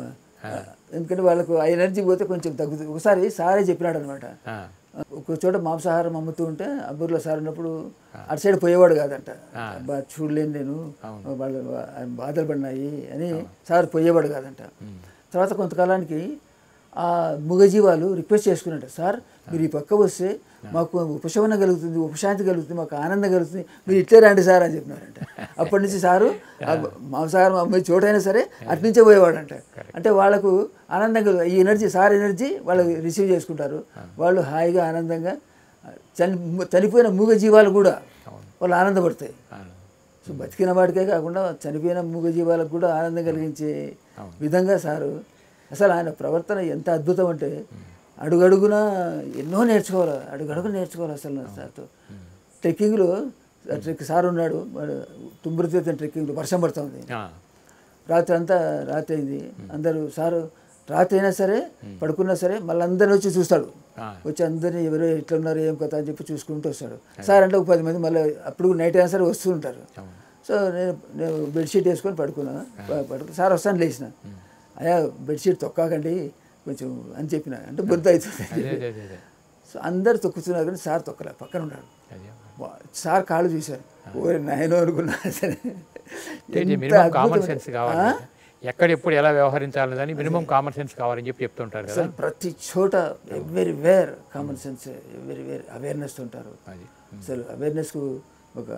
ఆ, ఎందుకంటే వాళ్ళకు ఆ ఎనర్జీ పోతే కొంచెం తగ్గుతుంది ఒకసారి సారే చెప్పినాడు అనమాట ఆ, ఒక చోట మాంసాహారం అమ్ముతూ ఉంటే అబ్బూర్లో సార్ ఉన్నప్పుడు అటు సైడ్ పోయేవాడు కాదంట అబ్బా చూడలేను నేను వాళ్ళు ఆయన బాధలు పడినాయి అని సార్ పోయేవాడు కాదంట తర్వాత కొంతకాలానికి ఆ మూగజీవాలు రిక్వెస్ట్ చేసుకున్నట్ట సార్ మీరు ఈ పక్క వస్తే మాకు ఉపశమనం కలుగుతుంది ఉపశాంతి కలుగుతుంది మాకు ఆనందం కలుగుతుంది మీరు ఇట్లే రండి సార్ అని చెప్పినారంట అప్పటి నుంచి సారు ఆ మాంసాహారం అమ్మే చోటైనా సరే అటు నుంచే పోయేవాడంట అంటే వాళ్ళకు ఆనందం కలుగు ఈ ఎనర్జీ సార్ ఎనర్జీ వాళ్ళు రిసీవ్ చేసుకుంటారు వాళ్ళు హాయిగా ఆనందంగా చని చనిపోయిన మూగ జీవాలు కూడా వాళ్ళు ఆనందపడతాయి ఆ, సో బతికిన వాడికే కాకుండా చనిపోయిన మూగ జీవాలకు కూడా ఆనందం కలిగించే విధంగా సారు అసలు ఆయన ప్రవర్తన ఎంత అద్భుతం అంటే అడుగడుగున ఎన్నో నేర్చుకోవాలి అడుగడుగు నేర్చుకోవాలి అసలు సార్తో ట్రెక్కింగ్లో ట్రెక్ సార్ ఉన్నాడు వాడు తుమ్మూరు తీర్థం ట్రెక్కింగ్లో వర్షం పడుతుంది ఆ, రాత్రి అంతా రాత్రి అయింది అందరూ సారు రాత్రి అయినా సరే పడుకున్నా సరే మళ్ళీ అందరిని వచ్చి చూస్తాడు ఆ, వచ్చి అందరినీ ఎవరు ఎట్లా ఉన్నారు ఏం కథ అని చెప్పి చూసుకుంటూ వస్తాడు సార్ అంటే ఒక పది మంది మళ్ళీ అప్పుడు నైట్ అయినా సరే వస్తూ ఉంటారు అవును. సో నేను నేను బెడ్షీట్ వేసుకొని పడుకున్నా ప- పడుకు సార్ వస్తాను లేచిన అయ్యా బెడ్షీట్ తొక్కాకండి కొంచెం అని చెప్పిన అంటే బుద్ధ అవుతుంది అదే అదే అదే అదే సో అందరు తొక్కుతున్నారు కానీ సార్ తొక్కలే పక్కన ఉన్నాడు అదే వా- సార్ కాళ్ళు చూశారు ఓ నాయనో అనుకున్నా సరే అంటే ఎంత మినిమం కామన్ అద్భుతమైన- సెన్స్ కావాలి ఎక్కడ ఎప్పుడు ఎలా వ్యవహరించాలని మినిమం కామన్ సెన్స్ కావాలని చెప్పి చెప్తుంటారు కదా అసలు ప్రతి చోట everywhere common sense everywhere awareness ఉంటారు అది అసలు అవేర్నెస్కు ఒక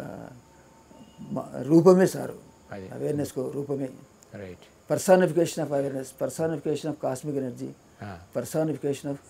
మ- రూపమే సారు అది. అవేర్నెస్కు రూపమే right personification of awareness personification of cosmic energy personification of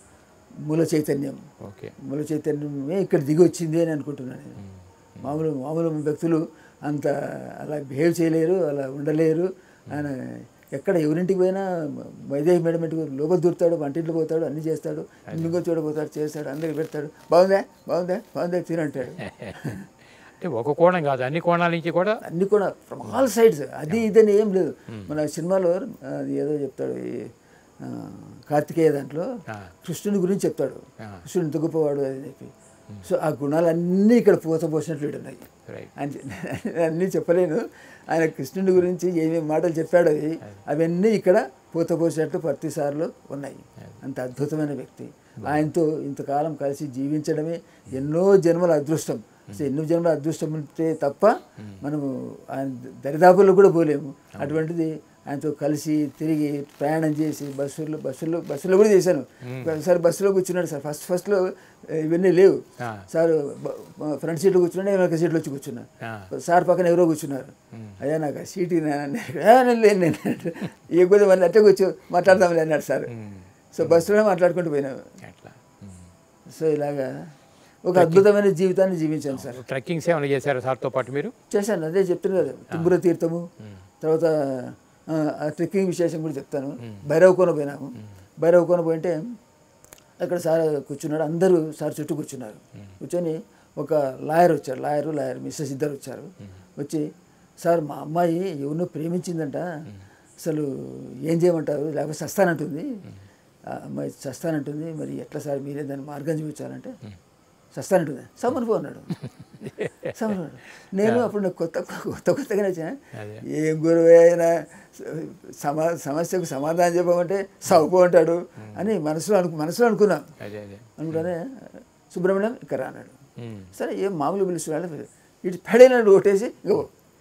మూల చైతన్యం ఓకే మూల చైతన్యమే ఇక్కడ దిగి వచ్చింది అని అనుకుంటున్నాను నేను మామూలు మామూలు వ్యక్తులు అంత అలా బిహేవ్ చేయలేరు అలా ఉండలేరు ఆయన ఎక్కడ ఎవరింటికి పోయినా వైదేహి మేడం ఇంటికి లోపల దూరుతాడు వంటింట్లో పోతాడు అన్ని చేస్తాడు ఇంకో చూడబోతాడు చేస్తాడు అందరికి పెడతాడు బాగుందా బాగుందా బాగుందా తినంటాడు అంటే ఒక కోణం కాదు అన్ని కోణాల నుంచి కూడా అన్ని కూడా ఫ్రమ్ ఆల్ సైడ్స్ అది ఇదని ఏం లేదు మన సినిమాలో అది ఏదో చెప్తాడు ఈ ఆ, కార్తికేయ దాంట్లో ఆ. కృష్ణుని గురించి చెప్తాడు ఆ. కృష్ణుని ఇంత గొప్పవాడు అని చెప్పి సో ఆ గుణాలన్నీ ఇక్కడ పూత పోసినట్లు ఉన్నాయి రైట్ అని అన్నీ చెప్పలేను ఆయన కృష్ణుడి గురించి ఏమేమి మాటలు చెప్పాడో అవి అవన్నీ ఇక్కడ పూత పోసినట్టు ప్రతిసార్లు ఉన్నాయి అంత అద్భుతమైన వ్యక్తి ఆయనతో ఇంతకాలం కలిసి జీవించడమే ఎన్నో జన్మల అదృష్టం అసలు ఎన్నో జన్మల అదృష్టం ఉంటే తప్ప మనము ఆయన దరిదాపుల్లో కూడా పోలేము అటువంటిది ఆయనతో కలిసి తిరిగి ప్రయాణం చేసి బస్సుల్లో బస్సుల్లో బస్సులో కూడా చేశాను ఒకసారి బస్సులో కూర్చున్నాడు సార్ ఫస్ట్ ఫస్ట్లో ఇవన్నీ లేవు ఆ. సార్ బ- బ- ఫ్రంట్ సీట్లో కూర్చున్నా నేను ఒక సీట్లో వచ్చి కూర్చున్నా ఆ. సార్ పక్కన ఎవరో కూర్చున్నారు అయ్యా నాకు ఆ సీట్ ఇవ్వు నాన్న అన్నారు. "ఆ, నేను లేను నేను ఏ కొద్ది మళ్ళీ అట్టే కూర్చో మాట్లాడదాంలే అన్నాడు సార్ సో బస్సులో మాట్లాడుకుంటూ పోయినాము అట్లా సో ఇలాగా ఒక అద్భుతమైన జీవితాన్ని జీవించాను సార్ ట్రెక్కింగ్స్ ఏమైనా చేశారు సార్తో పాటు మీరు చేశాను అదే చెప్తాను కదా తుంగుర తీర్థము తర్వాత ఆ, ఆ ట్రెక్కింగ్ విశేషం కూడా చెప్తాను భైరవ కోన పోయినాము భైరవ కోన పోయింటే అక్కడ సార్ కూర్చున్నాడు అందరూ సార్ చుట్టూ కూర్చున్నారు కూర్చొని ఒక లాయర్ వచ్చారు లాయరు లాయర్ మిస్సెస్ ఇద్దరు వచ్చారు వచ్చి సార్ మా అమ్మాయి ఎవరినో ప్రేమించిందంట అసలు ఏం చేయమంటారు లేకపోతే చస్తానంటుంది ఆ అమ్మాయి చస్తానంటుంది మరి ఎట్లా సార్ మీరే దాన్ని మార్గం చూపించాలంటే చస్తానంటుంది సమ్మని పో అన్నాడు సమ్మని నేను అప్పుడు నాకు కొత్త కొత్త కొత్తగానే వచ్చా అదే. ఏం గురువే అయినా సమా సమస్యకు సమాధానం చెప్పమంటే సౌపు అంటాడు అని మనసులో అనుకు మనసులో అనుకున్నాను అదే అదే అనుకునే సుబ్రహ్మణ్యం ఇక్కడ అన్నాడు ఉమ్. సరే ఏం మామూలు పిలుస్తున్నాడు ఇటు పెడైనాడు కొట్టేసి ఇగో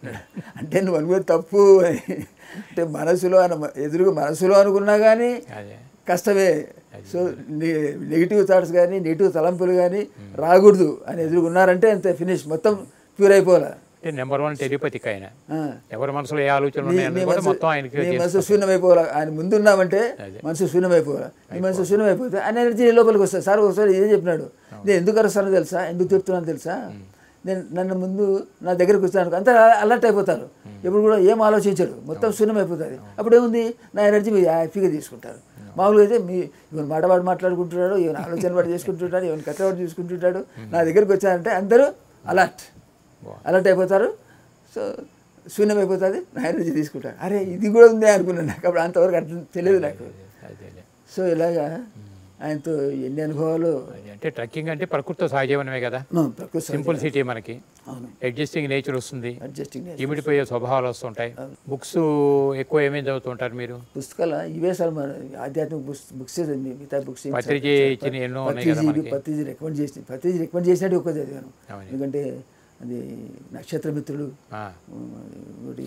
అంటే నువ్వు అనుకునే తప్పు అని అంటే మనసులో అన ఎదురుగా మనసులో అనుకున్నా కానీ అదే కష్టమే సో నెగిటివ్ థాట్స్ కానీ నెగిటివ్ తలంపులు కానీ రాకూడదు అని ఎదురుగున్నారంటే అంతే ఫినిష్ మొత్తం ప్యూర్ అయిపోవాలి అంటే నెంబర్ వన్ టెలిపతిక్ ఆయన ఆ. ఎవరి మనసులో ఏ ఆలోచనలు నీ- ఉన్నాయన్నది నీ కూడా మనసు మొత్తం ఆయనకి నీ తెలుసు. మనసు శూన్యమైపోవాలి ఆయన ముందున్నామంటే అదే. మనసు శూన్యమైపోవాలి నీ మనసు శూన్యమైపోతే ఆయన ఎనర్జీ నీ లోపలికి వస్తుంది సార్ ఒకసారి ఇదే చెప్పినాడు నేను ఎందుకు అరుస్తానో తెలుసా ఎందుకు తిడుతున్నాను తెలుసా నేను నన్ను ముందు నా దగ్గరకు వచ్చాను అంతా అలర్ట్ అయిపోతారు ఎప్పుడు కూడా ఏం ఆలోచించరు మొత్తం శూన్యమైపోతుంది అప్పుడు ఏముంది నా ఎనర్జీ మీరు హ్యాపీగా తీసుకుంటారు మామూలుగా అయితే మీ ఇవన్న మాట వాడు మాట్లాడుకుంటున్నాడు ఈవెన్ ఆలోచన వాడు చేసుకుంటుంటాడు ఈవెన్ కథ వాడు చూసుకుంటుంటాడు నా దగ్గరకు వచ్చారంటే అందరూ అలర్ట్ అలర్ట్ అయిపోతారు సో శూన్యం అయిపోతుంది నా ఎనర్జీ తీసుకుంటారు అరే ఇది కూడా ఉంది అనుకున్నాను నాకు అప్పుడు అంతవరకు అర్థం తెలియదు నాకు అదే అదే. సో ఇలాగా ఆయనతో ఎన్ని అనుభవాలు అదే. అంటే ట్రెక్కింగ్ అంటే ప్రకృతితో సహజీవనమే కదా ఆ, ప్రకృతి సహజ- సింపుల్ సిటీ మనకి అవును అడ్జస్టింగ్ నేచర్ వస్తుంది అడ్జస్టింగ్ ఇమిడిపోయే స్వభావాలు వస్తుంటాయి బుక్స్ ఎక్కువ ఏమేమి చదువుతుంటారు మీరు పుస్తకాల ఇవే సార్ మన ఆధ్యాత్మిక బుక్స్ బుక్స్ మిగతా బుక్స్ ఏం పత్రిజీ ఇచ్చిన ఎన్నో ఉన్నాయి కదా పత్రిజీ మనకి పత్రిజీ రికమెండ్ చేసి పత్రిజీ రికమెండ్ చేసినట్టు ఒక చదివాను అవును. ఎందుకంటే అది నక్షత్ర మిత్రులు ఆ, ఒకటి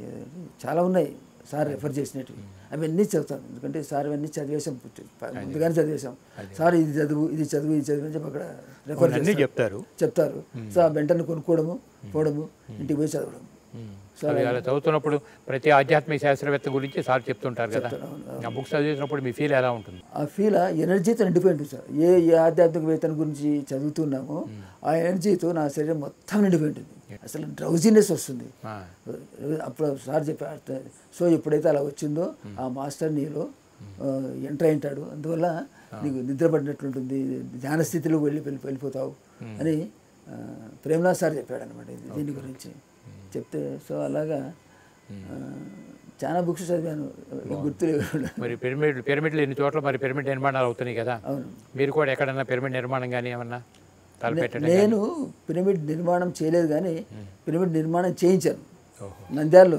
చాలా ఉన్నాయి సార్ రెఫర్ చేసినట్టు అవన్నీ చదువుతాను ఎందుకంటే సార్ అవన్నీ చదివేశాం ముందుగానే చదివేశాం సార్ ఇది చదువు ఇది చదువు ఇది చదువు అని చెప్పి అక్కడ రెఫర్ అన్నీ చేస్తారు చెప్తారు చెప్తారు సో ఆ వెంటనే కొనుక్కోవడము పోవడము ఇంటికి పోయి చదవడం అవి అలా చదువుతున్నప్పుడు ప్రతి ఆధ్యాత్మిక శాస్త్రవేత్త గురించి సార్ చెప్తుంటారు కదా ఆ బుక్స్ చదివినప్పుడు మీ ఫీల్ ఎలా ఉంటుంది ఆ ఫీల్ ఆ ఎనర్జీతో నిండిపోయి ఉంటుంది సార్ ఏ ఏ ఆధ్యాత్మికవేత్తన గురించి చదువుతున్నామో ఆ ఎనర్జీతో నా శరీరం మొత్తం నిండిపోయి ఉంటుంది అసలు డ్రౌజినెస్ వస్తుంది ఆ, అప్పుడు సార్ చెప్పారు సో ఎప్పుడైతే అలా వచ్చిందో ఆ మాస్టర్ నీలో ఎంటర్ అయింటాడు అందువల్ల నీకు నిద్ర పడినట్లుంటుంది ధ్యాన స్థితిలో వెళ్ళి వెళ్ళి వెళ్ళిపోతావు అని ఆ, ప్రేమనాథ్ సార్ చెప్పాడు అనమాట దీని గురించి చెప్తే సో అలాగా ఆ, చాలా బుక్స్ చదివాను గుర్తులేవు మరి పిరమిడ్ పిరమిడ్లు ఎన్ని చోట్ల మరి పిరమిడ్ నిర్మాణాలు అవుతున్నాయి కదా అవును మీరు కూడా ఎక్కడన్నా పిరమిడ్ నిర్మాణం కానీ ఏమన్నా తలపెట్టడం నేను పిరమిడ్ నిర్మాణం చేయలేదు కానీ పిరమిడ్ నిర్మాణం చేయించాను ఓహో నంద్యాలలో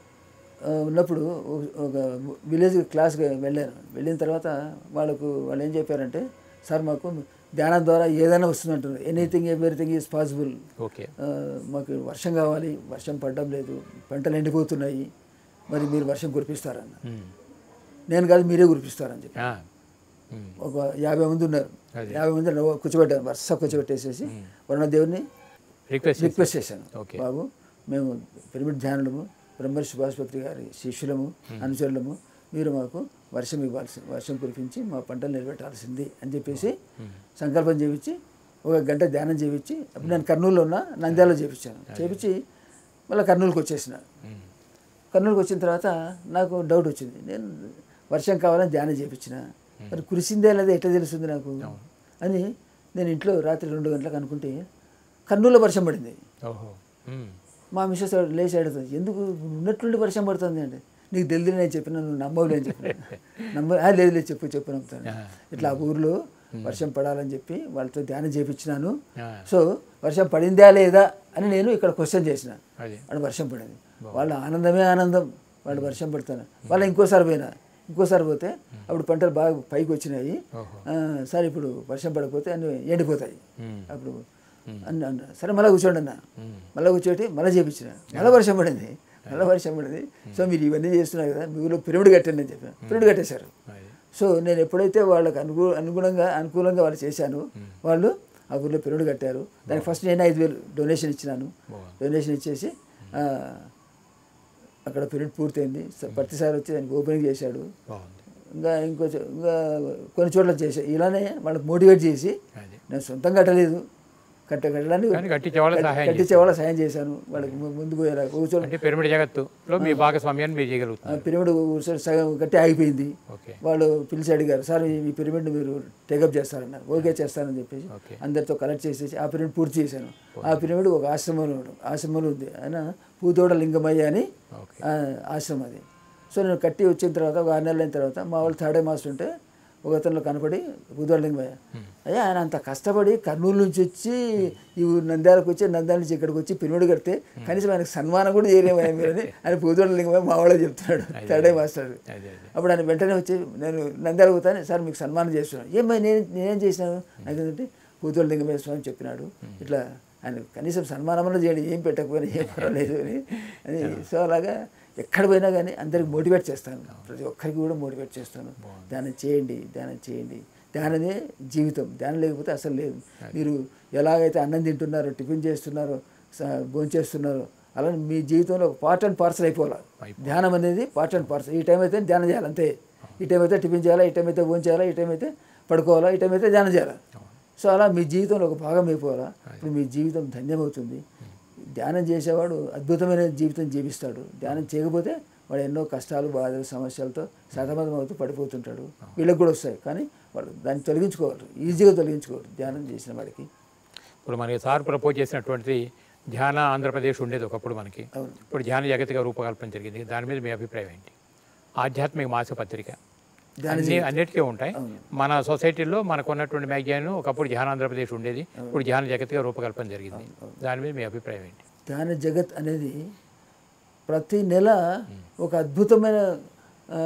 ఆ, ఉన్నప్పుడు ఒక- ఒక విలేజ్ క్లాస్కి వెళ్ళాను వెళ్ళిన తర్వాత వాళ్ళకు వాళ్ళు ఏం చెప్పారంటే సార్ మాకు ధ్యానం ద్వారా ఏదైనా వస్తుందంటారు anything everything is possible okay మాకు వర్షం కావాలి వర్షం పడడం లేదు పంటలు ఎండిపోతున్నాయి మరి మీరు వర్షం కురిపిస్తారన్న ఉమ్. నేను కాదు మీరే కురిపిస్తారని చెప్పి ఆ. ఉమ్. ఒక యాభై మంది ఉన్నారు అదే. యాభై మంది నవ్వు కూర్చోబెట్టాను వరుస కూర్చోబెట్టేసేసి వరుణదేవుని రిక్వెస్ట్ రిక్వెస్ట్ చేశాను ఓకే. బాబు మేము పిరమిడ్ ధ్యానులము బ్రహ్మర్షి సుభాష్పత్రి గారి శిష్యులము అనుచరులము మీరు మాకు వర్షం ఇవ్వాల్సి వర్షం కురిపించి మా పంటలు నిలబెట్టాల్సింది అని చెప్పేసి సంకల్పం చేపించి ఒక గంట ధ్యానం చేపించి అప్పుడు నేను కర్నూలులో ఉన్నా నంద్యాలలో చేపించాను చేపించి మళ్ళీ కర్నూలుకి వచ్చేసిన ఉమ్. కర్నూలుకి వచ్చిన తర్వాత నాకు డౌట్ వచ్చింది నేను వర్షం కావాలని ధ్యానం చేయించిన మరి కురిసిందే లేదా ఎట్లా తెలుస్తుంది నాకు అని నేను ఇంట్లో రాత్రి రెండు గంటలకు అనుకుంటే కర్నూలులో వర్షం పడింది ఓహో ఉమ్. మా మిస్సెస్ లేచి అడుగుతుంది ఎందుకు ఉన్నట్లుండి వర్షం పడుతుంది అంటే నీకు తెలియదు నేను చెప్పిన నువ్వు నమ్మవులే అని చెప్పిన నమ్మ "ఆ, లేదు లేదు చెప్పు చెప్పు నమ్ముతాను ఇట్లా ఆ ఊర్లో వర్షం పడాలని చెప్పి వాళ్ళతో ధ్యానం చేయించినాను ఆ, సో వర్షం పడిందా లేదా అని నేను ఇక్కడ క్వశ్చన్ చేసిన అది వాడు వర్షం పడింది వాళ్ళ ఆనందమే ఆనందం వాళ్ళు వర్షం పడుతాను వాళ్ళ ఇంకోసారి పోయినా ఇంకోసారి పోతే అప్పుడు పంటలు బాగా పైకి వచ్చినాయి ఓహో ఆ, సరే ఇప్పుడు వర్షం పడకపోతే అన్ని ఎండిపోతాయి ఉమ్. అప్పుడు అన్న అన్న సరే మళ్ళీ కూర్చోండి అన్న ఉమ్. మళ్ళీ కూర్చోటి మళ్ళీ చేపించిన మళ్ళీ వర్షం పడింది మళ్ళీ వర్షం పడింది సో మీరు ఇవన్నీ చేస్తున్నారు కదా మీ ఊళ్ళో పిరమిడ్ కట్టండి అని చెప్పాను పిరమిడ్ కట్టేశారు అది సో నేను ఎప్పుడైతే వాళ్ళకి అనుకూ అనుగుణంగా అనుకూలంగా వాళ్ళు చేశాను వాళ్ళు ఆ ఊర్లో పిరమిడ్ కట్టారు దానికి ఫస్ట్ నేను ఐదు వేలు డొనేషన్ ఇచ్చినాను బాగుంది. డొనేషన్ ఇచ్చేసి ఆ, అక్కడ పిరమిడ్ పూర్తయింది స- ప్రతిసారి వచ్చి దానికి ఓపెనింగ్ చేశాడు బాగుంది ఇంకా ఇంకో చో- ఇంకా కొన్ని చోట్ల చేశాడు ఇలానే వాళ్ళకి మోటివేట్ చేసి అది నేను సొంతంగా కట్టలేదు కట్ట కట్టడానికి కానీ కట్టించే వాళ్ళ సహాయం కట్టించే వాళ్ళ సాయం చేశాను వాళ్ళకి ము- ముందు పోయేలా కూర్చొని అంటే పిరమిడ్ జగత్తులో మీ భాగస్వామ్యాన్ని మీరు చేయగలుగుతున్నారు పిరమిడ్ కూర్చొని సగం కట్టి ఆగిపోయింది ఓకే వాళ్ళు పిలిచి అడిగారు సార్ ఈ పిరమిడ్ మీరు టేకప్ చేస్తారన్నారు ఓకే చేస్తానని చెప్పేసి ఓకే అందరితో కలెక్ట్ చేసేసి ఆ పిరమిడ్ పూర్తి చేశాను ఆ పిరమిడ్ ఒక ఆశ్రమంలో ఉండడం ఆశ్రమంలో ఉంది ఆయన పూతోడ లింగమయ్య అని ఓకే ఆ, ఆశ్రమం అది సో నేను కట్టి వచ్చిన తర్వాత ఒక ఆరు నెలలు అయిన తర్వాత మా వాళ్ళు థర్డ్ మాస్టర్ ఉంటే ఒక అతను కనపడి పూతోడ లింగమయ్య అయ్యా ఆయన అంత కష్టపడి కర్నూలు నుంచి వచ్చి ఈ ఊరు నంద్యాలకు వచ్చి నంద్యాల నుంచి ఇక్కడికి వచ్చి పిరమిడ్ కడితే కనీసం ఆయనకు సన్మానం కూడా చేయలేమయ్యా మీరని ఆయన పూతోడ లింగమయ్య మా వాళ్ళే చెప్తున్నాడు థర్డ్ మాస్టర్ అదే అదే అప్పుడు ఆయన వెంటనే వచ్చి నేను నంద్యాల పోతాను సార్ మీకు సన్మానం చేస్తున్నాను ఏమై నేను నేనేం చేసినాను నాకు ఏంటంటే కూతురు లింగమేశ్వర స్వామి చెప్పినాడు ఇట్లా ఆయన కనీసం సన్మానంలో చేయండి ఏం పెట్టకపోయినా ఏం పర్వాలేదు అని అని సో అలాగా ఎక్కడ పోయినా కానీ అందరికి మోటివేట్ చేస్తాను ప్రతి ఒక్కరికి కూడా మోటివేట్ చేస్తాను ధ్యానం చేయండి ధ్యానం చేయండి ధ్యానమే జీవితం ధ్యానం లేకపోతే అసలు లేదు మీరు ఎలాగైతే అన్నం తింటున్నారో టిఫిన్ చేస్తున్నారో భోజనం చేస్తున్నారో అలా మీ జీవితంలో ఒక పార్ట్ అండ్ పార్సల్ అయిపోవాలి ధ్యానం అనేది పార్ట్ అండ్ పార్సల్ ఈ టైం అయితే ధ్యానం చేయాలి అంతే ఈ టైం అయితే టిఫిన్ చేయాలా ఈ టైం అయితే భోజనం చేయాలా ఈ టైం అయితే పడుకోవాలా ఈ టైం అయితే ధ్యానం చేయాలా సో అలా మీ జీవితంలో ఒక భాగం అయిపోవాలా ఇప్పుడు మీ జీవితం ధన్యమవుతుంది ధ్యానం చేసేవాడు అద్భుతమైన జీవితం జీవిస్తాడు ధ్యానం చేయకపోతే వాడు ఎన్నో కష్టాలు బాధలు సమస్యలతో సతమతం అవుతూ పడిపోతుంటాడు వీళ్ళకి కూడా వస్తాయి కానీ వాళ్ళు దాన్ని తొలగించుకోవాలి ఈజీగా తొలగించుకోవాలి ధ్యానం చేసిన వాడికి ఇప్పుడు మనకి సార్ ప్రపోజ్ చేసినటువంటి ధ్యాన ఆంధ్రప్రదేశ్ ఉండేది ఒకప్పుడు మనకి అవును. ఇప్పుడు ధ్యాన జగత్తుగా రూపకల్పన జరిగింది దాని మీద మీ అభిప్రాయం ఏంటి ఆధ్యాత్మిక మాసపత్రిక అన్ని అన్నిటికీ ఉంటాయి మన సొసైటీలో మనకు ఉన్నటువంటి మ్యాగజైన్ ఒకప్పుడు ధ్యాన ఆంధ్రప్రదేశ్ ఉండేది ఇప్పుడు ధ్యాన జగత్తుగా రూపకల్పన జరిగింది దాని మీద మీ అభిప్రాయం ఏంటి ధ్యాన జగత్ అనేది ప్రతి నెల ఒక అద్భుతమైన ఆ,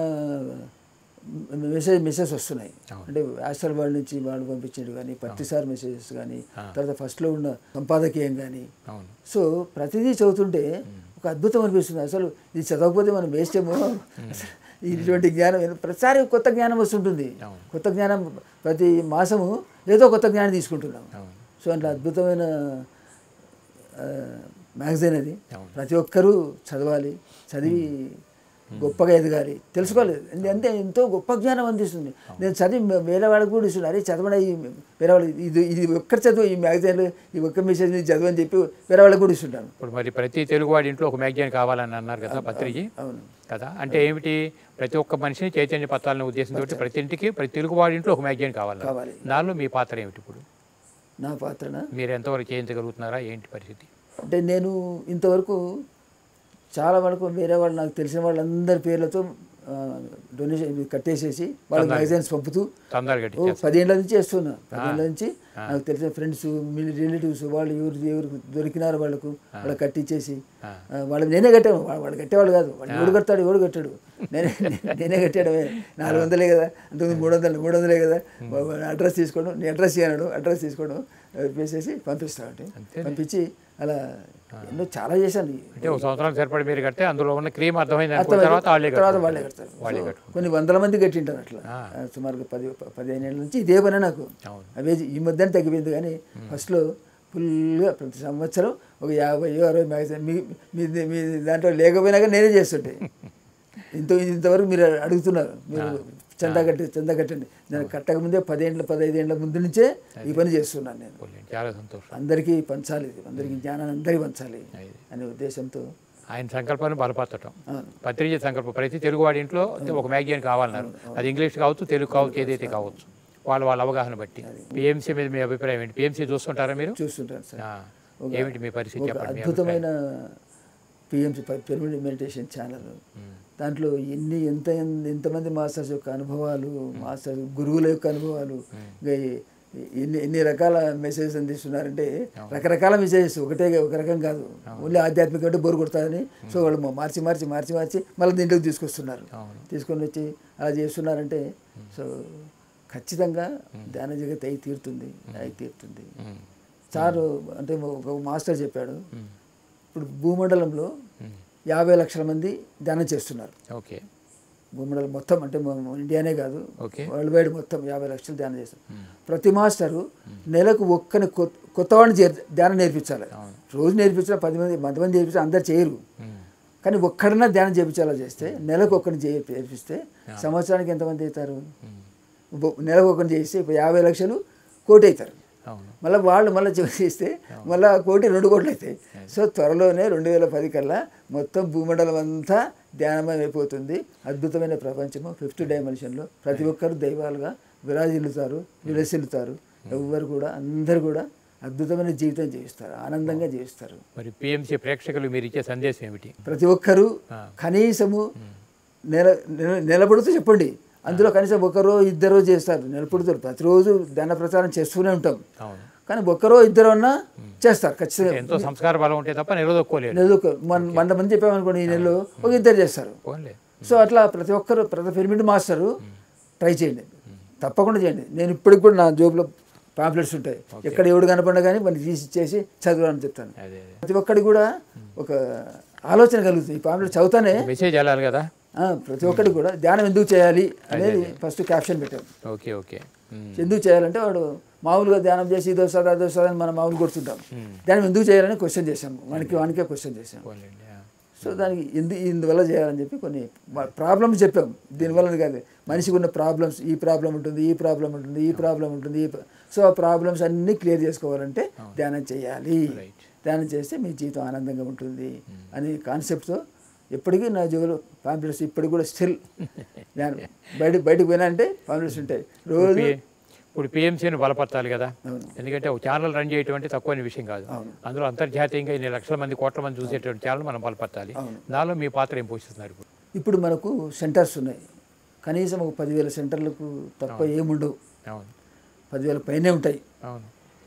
మెసేజ్ మెసేజ్ వస్తున్నాయి అంటే ఆస్ట్రల్ వాళ్ళ నుంచి వాళ్ళు పంపించేవి కానీ ప్రతిసారి మెసేజెస్ కానీ తర్వాత ఫస్ట్లో ఉన్న సంపాదకీయం కానీ అవును సో ప్రతిదీ చదువుతుంటే ఒక అద్భుతం అనిపిస్తుంది అసలు ఇది చదవకపోతే మనం వేస్ట్ ఏమో అసలు ఇటువంటి జ్ఞానం ఏదో- ప్రతిసారి కొత్త జ్ఞానం వస్తుంటుంది అవును. కొత్త జ్ఞానం ప్రతి మాసము ఏదో కొత్త జ్ఞానం తీసుకుంటున్నాం అవును సో అట్లా అద్భుతమైన మ్యాగజైన్ అది అవును. ప్రతి ఒక్కరూ చదవాలి చదివి గొప్పగా ఎదగాలి తెలుసుకోవాలి ఎందు- అంటే ఎంతో గొప్ప జ్ఞానం అందిస్తుంది నేను చదివి మే- వేరే వాళ్ళకి కూడా ఇస్తున్నాను అరే చదవడం ఈ వేరే వాళ్ళు ఇది ఇది ఒక్కటి చదువు ఈ మ్యాగజైన్లో ఈ ఒక్క మెసేజ్ చదువు అని చెప్పి వేరే వాళ్ళకి కూడా ఇస్తుంటాను ఇప్పుడు మరి ప్రతి తెలుగువాడి ఇంట్లో ఒక మ్యాగజైన్ కావాలని అన్నారు కదా పత్రిక అవును కదా అంటే ఏమిటి ప్రతి ఒక్క మనిషిని చైతన్య పత్రాలను ఉద్దేశంతో ప్రతి ఇంటికి ప్రతి తెలుగువాడి ఇంట్లో ఒక మ్యాగజైన్ కావాలి కావాలి దానిలో మీ పాత్ర ఏమిటి ఇప్పుడు నా పాత్రన మీరు ఎంతవరకు చేయించగలుగుతున్నారా ఏంటి పరిస్థితి అంటే నేను ఇంతవరకు చాలా వరకు వేరే వాళ్ళు నాకు తెలిసిన వాళ్ళందరి పేర్లతో డొనేషన్ కట్టేసేసి వాళ్ళ మ్యాగజైన్స్ పంపుతూ తొందరగా ఓ గట్టి పదేళ్ళ నుంచి చేస్తున్నా పదేళ్ళ నుంచి నాకు తెలిసిన ఫ్రెండ్స్ మీ రిలేటివ్స్ వాళ్ళు ఎవరు ఎవరు దొరికినారు వాళ్ళకు వాళ్ళకి కట్టించేసి ఆ. ఆ, వాళ్ళు నేనే కట్టాను వా- వాడు కట్టేవాళ్ళు కాదు వాడు ఎవడు కడతాడు ఎవడు కట్టాడు నేనే నేనే కట్టాడమే నాలుగు వందలే కదా అంతకుముందు మూడు వందలు మూడు వందలే కదా అడ్రస్ తీసుకోవడం నీ అడ్రస్ ఇవ్వనాడు అడ్రస్ తీసుకోవడం వేసేసి పంపిస్తామంటే పంపించి అలా ఎన్నో చాలా చేశాను అంటే ఒక సంవత్సరం సరిపడి మీరు కడితే అందులో ఉన్న క్రీమ్ అర్థమైంది అనుకున్న అర్థమైంది. తర్వాత వాళ్ళే తర్వాత కట్టుకుంటారు. వాళ్ళే కడతారు వాళ్ళే సో కట్టుకుంటారు. కొన్ని వందల మంది కట్టింటారు అట్లా ఆ. ఆ, సుమారుగా పది పదిహేను ఏళ్ళ నుంచి ఇదే పనే నాకు అవును అవే ఈ మధ్యన తగ్గిపోయింది కానీ ఫస్ట్లో ఫుల్గా ప్రతి సంవత్సరం ఒక యాభై అరవై మ్యాగజైన్ మీ మీ మీ దాంట్లో లేకపోయినా కానీ నేనే చేస్తుంటే ఇంత ఇంతవరకు మీరు అడుగుతున్నారు మీరు చందా కట్టి చందా కట్టండి నేను కట్టక ముందే పదేండ్ల పదహైదేండ్ల ముందు నుంచే ఈ పని చేస్తున్నాను నేను పోలేండి. చాలా సంతోషం అందరికీ పంచాలి ఇది అందరికీ జ్ఞానాన్ని అందరికీ పంచాలి అది. అనే ఉద్దేశంతో ఆయన సంకల్పాన్ని బలపరచడం అవును. పత్రిక సంకల్పం ప్రతి తెలుగువాడి ఇంట్లో ఒక మ్యాగజైన్ కావాలన్నారు అది ఇంగ్లీష్ కావచ్చు తెలుగు కావచ్చు ఏదైతే కావచ్చు వాళ్ళ వాళ్ళ అవగాహన బట్టి పిఎంసీ మీద మీ అభిప్రాయం ఏంటి పిఎంసీ చూస్తుంటారా మీరు చూస్తుంటాను సార్ ఆ, ఏమిటి మీ పరిస్థితి ఒక చెప్పండి మీ అద్భుతమైన పిఎంసి పిరమిడ్ మెడిటేషన్ ఛానల్ దాంట్లో ఎన్ని ఎంత ఎంతమంది మాస్టర్స్ యొక్క అనుభవాలు మాస్టర్స్ గురువుల యొక్క అనుభవాలు ఇంకా ఈ- ఎన్ని ఎన్ని రకాల మెసేజెస్ అందిస్తున్నారంటే రకరకాల మెసేజెస్ ఒకటే ఒక రకం కాదు ఓన్లీ ఆధ్యాత్మిక అంటే బోరు కొడుతుందని సో వాళ్ళు మార్చి మార్చి మార్చి మార్చి మళ్ళీ దీంట్లోకి తీసుకొస్తున్నారు అవును. తీసుకొని వచ్చి అలా చేస్తున్నారంటే సో ఖచ్చితంగా ధ్యాన జగత్ అయి తీరుతుంది అయి తీరుతుంది ఉమ్, సారు అంటే ఒక మాస్టర్ చెప్పాడు ఉమ్, ఇప్పుడు భూమండలంలో ఉమ్. యాభై లక్షల మంది ధ్యానం చేస్తున్నారు ఓకే భూమండలం మొత్తం అంటే మన ఇండియానే కాదు ఓకే వరల్డ్ వైడ్ మొత్తం యాభై లక్షలు ధ్యానం చేస్తారు ప్రతి మాస్టరు నెలకు ఒక్కని కొత్త కొత్తవాడిని చేర్ ధ్యానం నేర్పించాలి అవును. రోజు నేర్పించిన పది మంది పది మంది నేర్పించిన అందరు చేయరు ఉమ్, కానీ ఒక్కడన్నా ధ్యానం చేయించాలా చేస్తే నెలకు ఒక్కరిని చేయ నేర్పిస్తే సంవత్సరానికి ఎంతమంది అవుతారు ఉమ్, బొ- నెలకు ఒకరిని చేస్తే ఇప్పుడు యాభై లక్షలు కోటి అవుతారు అవును మళ్ళీ వాళ్ళు మళ్ళీ చేస్తే మళ్ళీ కోటి రెండు కోట్లు అవుతాయి సో త్వరలోనే రెండు వేల పది కల్లా మొత్తం భూమండలం అంతా ధ్యానమయం అయిపోతుంది అద్భుతమైన ప్రపంచము ఫిఫ్త్ డైమెన్షన్లో ప్రతి ఒక్కరు దైవాలుగా విరాజిల్లుతారు విలసిల్లుతారు ఎవ్వరు కూడా అందరు కూడా అద్భుతమైన జీవితం జీవిస్తారు ఆనందంగా జీవిస్తారు మరి పిఎంసీ ప్రేక్షకులు మీరు ఇచ్చే సందేశం ఏమిటి ప్రతి ఒక్కరూ ఆ. కనీసము నెల నెల- నిలబడుతూ చెప్పండి అందులో కనీసం ఒకరో ఇద్దరో చేస్తారు నిలబడుతారు ప్రతిరోజు ధన ప్రచారం చేస్తూనే ఉంటాం అవును కానీ ఒక్కరో ఇద్దరు అన్నా చేస్తారు ఖచ్చితంగా ఎంతో సంస్కార బలం ఉంటే తప్ప నిలదొక్కోలేరు నెలకు మన వంద మంది చెప్పామనుకోండి ఈ నెలలో ఒక ఇద్దరు చేస్తారు పోన్లే సో అట్లా ప్రతి ఒక్కరు ప్రతి పిరమిడ్ మాస్టరు ట్రై చేయండి తప్పకుండా చేయండి నేను ఇప్పటికి కూడా నా జోబులో పాంప్లెట్స్ ఉంటాయి ఎక్కడ ఎవడు కనపడినా కానీ మనకి తీసి ఇచ్చేసి చదవాలని చెప్తాను అదే అదే ప్రతి ఒక్కడికి కూడా ఒక ఆలోచన కలుగుతుంది ఈ పాంప్లెట్ చదువుతానే మెసేజ్ వెళ్ళాలి కదా ఆ, ప్రతి ఒక్కడికి కూడా ధ్యానం ఎందుకు చేయాలి అనేది ఫస్ట్ క్యాప్షన్ పెట్టాం ఓకే ఓకే ఉమ్, ఎందుకు చేయాలంటే వాడు మామూలుగా ధ్యానం చేసి ఇదో సదా అదో సదా అని మనం మామూలు కొడుతుంటాం ధ్యానం ఎందుకు చేయాలని క్వశ్చన్ చేశాం వానికి వానికే క్వశ్చన్ చేశాం పోన్లేండి ఆ. సో దానికి ఎందు ఇందువల్ల చేయాలని చెప్పి కొన్ని ప్రాబ్లమ్స్ చెప్పాం దీనివల్ల కాదు మనిషికి ఉన్న ప్రాబ్లమ్స్ ఈ ప్రాబ్లం ఉంటుంది ఈ ప్రాబ్లం ఉంటుంది ఈ ప్రాబ్లం ఉంటుంది ఈ ప్ర- సో ఆ ప్రాబ్లమ్స్ అన్నీ క్లియర్ చేసుకోవాలంటే ధ్యానం చేయాలి రైట్ ధ్యానం చేస్తే మీ జీవితం ఆనందంగా ఉంటుంది అనే కాన్సెప్ట్తో ఎప్పటికీ నా జోలు పాంప్లెట్స్ ఇప్పటికి కూడా స్టిల్ ధ్యానం బయట బయటకు పోయినా అంటే పాంప్లెట్స్ ఉంటాయి రోజు పి- ఇప్పుడు పిఎంసీని బలపరచాలి కదా అవును. ఎందుకంటే ఒక ఛానల్ రన్ చేయటం అంటే తక్కువైన విషయం కాదు అవును. అందులో అంతర్జాతీయంగా ఇన్ని లక్షల మంది కోట్ల మంది చూసేటువంటి ఛానల్ మనం బలపరచాలి అవును. దానిలో మీ పాత్ర ఏం పోషిస్తున్నారు ఇప్పుడు ఇప్పుడు మనకు సెంటర్స్ ఉన్నాయి కనీసం ఒక పదివేల సెంటర్లకు తప్ప ఏముండవు అవును పదివేల పైనే ఉంటాయి అవును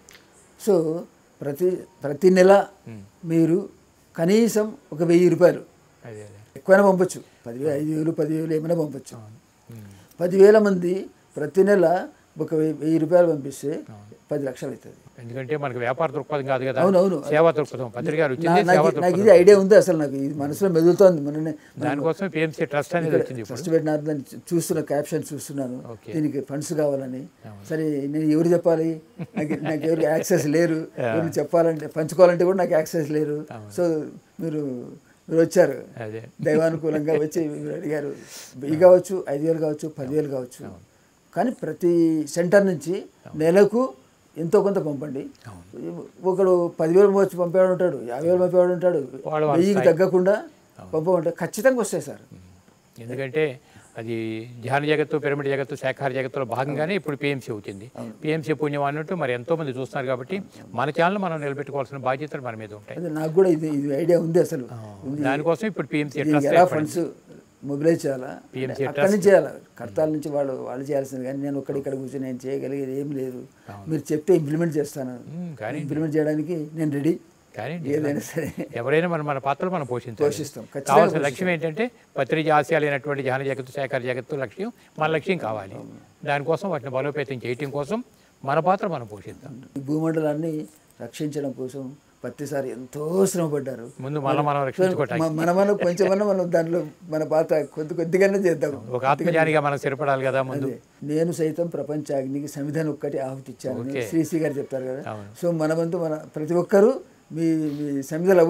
సో ప్రతి ప్రతి నెల ఉమ్, మీరు కనీసం ఒక వెయ్యి రూపాయలు అదే అదే ఎక్కువైనా పంపొచ్చు పదివేలు ఐదు వేలు పదివేలు ఏమైనా పంపొచ్చు అవును ఉమ్, పదివేల మంది ప్రతి నెల ఒక వెయ్యి వెయ్యి రూపాయలు పంపిస్తే పది లక్షలు అవుతుంది ఎందుకంటే మనకు వ్యాపార దృక్పథం కాదు కదా అవును అవును సేవా దృక్పథం పత్రిక గారు నా- వచ్చింది సేవా నాకు నాకు దృక్పథం ఇది ఐడియా ఉంది అసలు నాకు ఇది మనసులో మెదులుతోంది మొన్ననే దానికోసం పిఎంసీ ట్రస్ట్ అనేది వచ్చింది ఇప్పుడు ఫస్ట్ పెట్టినారు దాన్ని చూ- చూస్తున్న క్యాప్షన్ చూస్తున్నాను ఓకే. దీనికి ఫండ్స్ కావాలని సరే నేను ఎవరు చెప్పాలి నాకు నాకు ఎవరు యాక్సెస్ లేరు ఎవరు చెప్పాలంటే పంచుకోవాలంటే కూడా నాకు యాక్సెస్ లేరు సో మీరు మీరు వచ్చారు అదే దైవానుకూలంగా వచ్చి మీరు అడిగారు వెయ్యి కావచ్చు ఐదు వేలు కావచ్చు పదివేలు కావచ్చు కానీ ప్రతి సెంటర్ నుంచి నెలకు ఎంతో కొంత పంపండి ఒకడు పదివేలు వచ్చి పంపేవాడు ఉంటాడు యాభై వేలు పంపేవాడు ఉంటాడు వాడు వాళ్ళ వెయ్యికి తగ్గకుండా పంపమంటే ఖచ్చితంగా వస్తాయి సార్ ఎందుకంటే అది ధ్యాన జగత్తు పిరమిడ్ జగత్తు శాఖాహార జగత్తులో భాగంగానే ఇప్పుడు పిఎంసీ అవుతుంది పిఎంసీ పుణ్యం అన్నట్టు మరి ఎంతో మంది చూస్తున్నారు కాబట్టి మన ఛానల్ మనం నిలబెట్టుకోవాల్సిన బాధ్యతలు మన మీద ఉంటాయి అదే నాకు కూడా ఇది ఇది ఐడియా ఉంది అసలు దానికోసం ఇప్పుడు పిఎంసీ దీనికి ట్రస్ట్ ఎలా ఫండ్స్ మొబిలైజ్ చేయాలా PMC అక్కడి నుంచి చేయాలి కర్తాల నుంచి వాళ్ళు వాళ్ళు చేయాల్సింది కానీ నేను ఒక్కడ ఇక్కడ కూర్చొని నేను చేయగలిగేది ఏం లేదు మీరు చెప్తే ఇంప్లిమెంట్ చేస్తాను ఉమ్, కానీ ఇంప్లిమెంట్ చేయడానికి నేను రెడీ కానీ ఏదైనా సరే ఎవరైనా మన మన పాత్రలు మనం పోషించాలి పోషిస్తాం ఖచ్చితంగా కావాల్సిన లక్ష్యం ఏంటంటే పత్రిక ఆశయాలైనటువంటి ధ్యాన జగత్తు శాఖాహార జగత్తు లక్ష్యం మన లక్ష్యం కావాలి దానికోసం వాటిని బలోపేతం చేయటం కోసం మన పాత్ర మనం పోషిద్దాం ఈ భూమండలాన్ని రక్షించడం కోసం ప్రతిసారి ఎంతో శ్రమ పడ్డారు ముందు మనం మనం రక్షించుకోవటానికి మ- మన మనం కొంచెమన్నా మనం దాంట్లో మన పాత్ర కొద్ది కొద్దిగానే చేద్దాం ఒక ఆత్మజ్ఞానిగా మనం స్థిరపడాలి కదా ముందు అదే నేను సైతం ప్రపంచాగ్నికి సమిధానం ఒక్కటి ఆహుతి ఇచ్చాను శ్రీశ్రీ గారు చెప్తారు కదా అవును. సో మన వంతు మన ప్రతి ఒక్కరూ మీ మీ సమిధలు అవ్వండి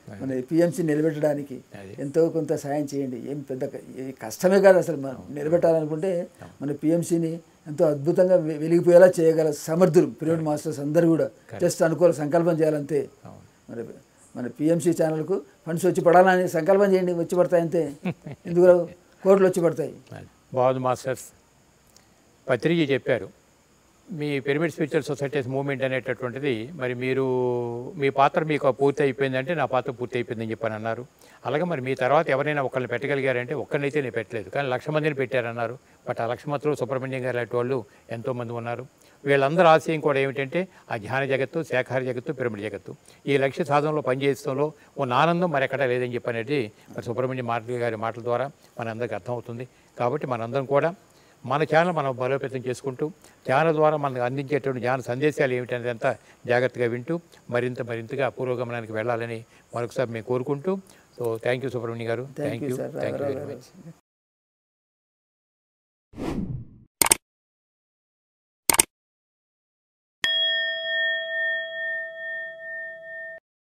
మన పిఎంసి నిలబెట్టడానికి అది. ఎంతో కొంత సాయం చేయండి ఏం పెద్ద క- ఏ కష్టమే కాదు అసలు మనం నిలబెట్టాలనుకుంటే మన పిఎంసిని ఎంతో అద్భుతంగా వె- వెలిగిపోయేలా చేయగల సమర్థులు పిరమిడ్ మాస్టర్స్ అందరూ కూడా జస్ట్ అనుకూల సంకల్పం చేయాలంతే అవును. మరి మన పిఎంసి ఛానల్కు ఫండ్స్ వచ్చి పడాలని సంకల్పం చేయండి వచ్చి పడతాయి అంతే ఎందుకు రావు? కోట్లు వచ్చి పడతాయి అది. బాగుంది మాస్టర్స్ పత్రిజీ చెప్పారు మీ పిరమిడ్ స్పిరిచువల్ సొసైటీస్ మూవ్మెంట్ అనేటటువంటిది మరి మీరు మీ పాత్ర మీకు పూర్తి అయిపోయిందంటే నా పాత్ర పూర్తి అయిపోయిందని చెప్పని అన్నారు అలాగే మరి మీ తర్వాత ఎవరైనా ఒకరిని పెట్టగలిగారంటే ఒక్కరినైతే నేను పెట్టలేదు కానీ లక్ష మందిని పెట్టారన్నారు బట్ ఆ లక్ష మందిలో సుబ్రహ్మణ్యం గారు లాంటి వాళ్ళు ఎంతోమంది ఉన్నారు వీళ్ళందరూ ఆశయం కూడా ఏమిటంటే ఆ ధ్యాన జగత్తు శాఖాహార జగత్తు పిరమిడ్ జగత్తు ఈ లక్ష్య సాధనలో పనిచేయడంలో ఉన్న ఆనందం మరి ఎక్కడా లేదని చెప్పనేది మరి సుబ్రహ్మణ్యం మాటలు గారి మాటల ద్వారా మనందరికీ అర్థమవుతుంది కాబట్టి మనందరం కూడా మన ఛానల్ మనం బలోపేతం చేసుకుంటూ ఛానల్ ద్వారా మనకు అందించేటువంటి జ్ఞాన సందేశాలు ఏమిటనేది అంతా జాగ్రత్తగా వింటూ మరింత మరింతగా పురోగమనానికి వెళ్ళాలని మరొకసారి మేము కోరుకుంటూ so thank you Subrahmanyam garu thank thank you you sir thank you Ramarao very garu much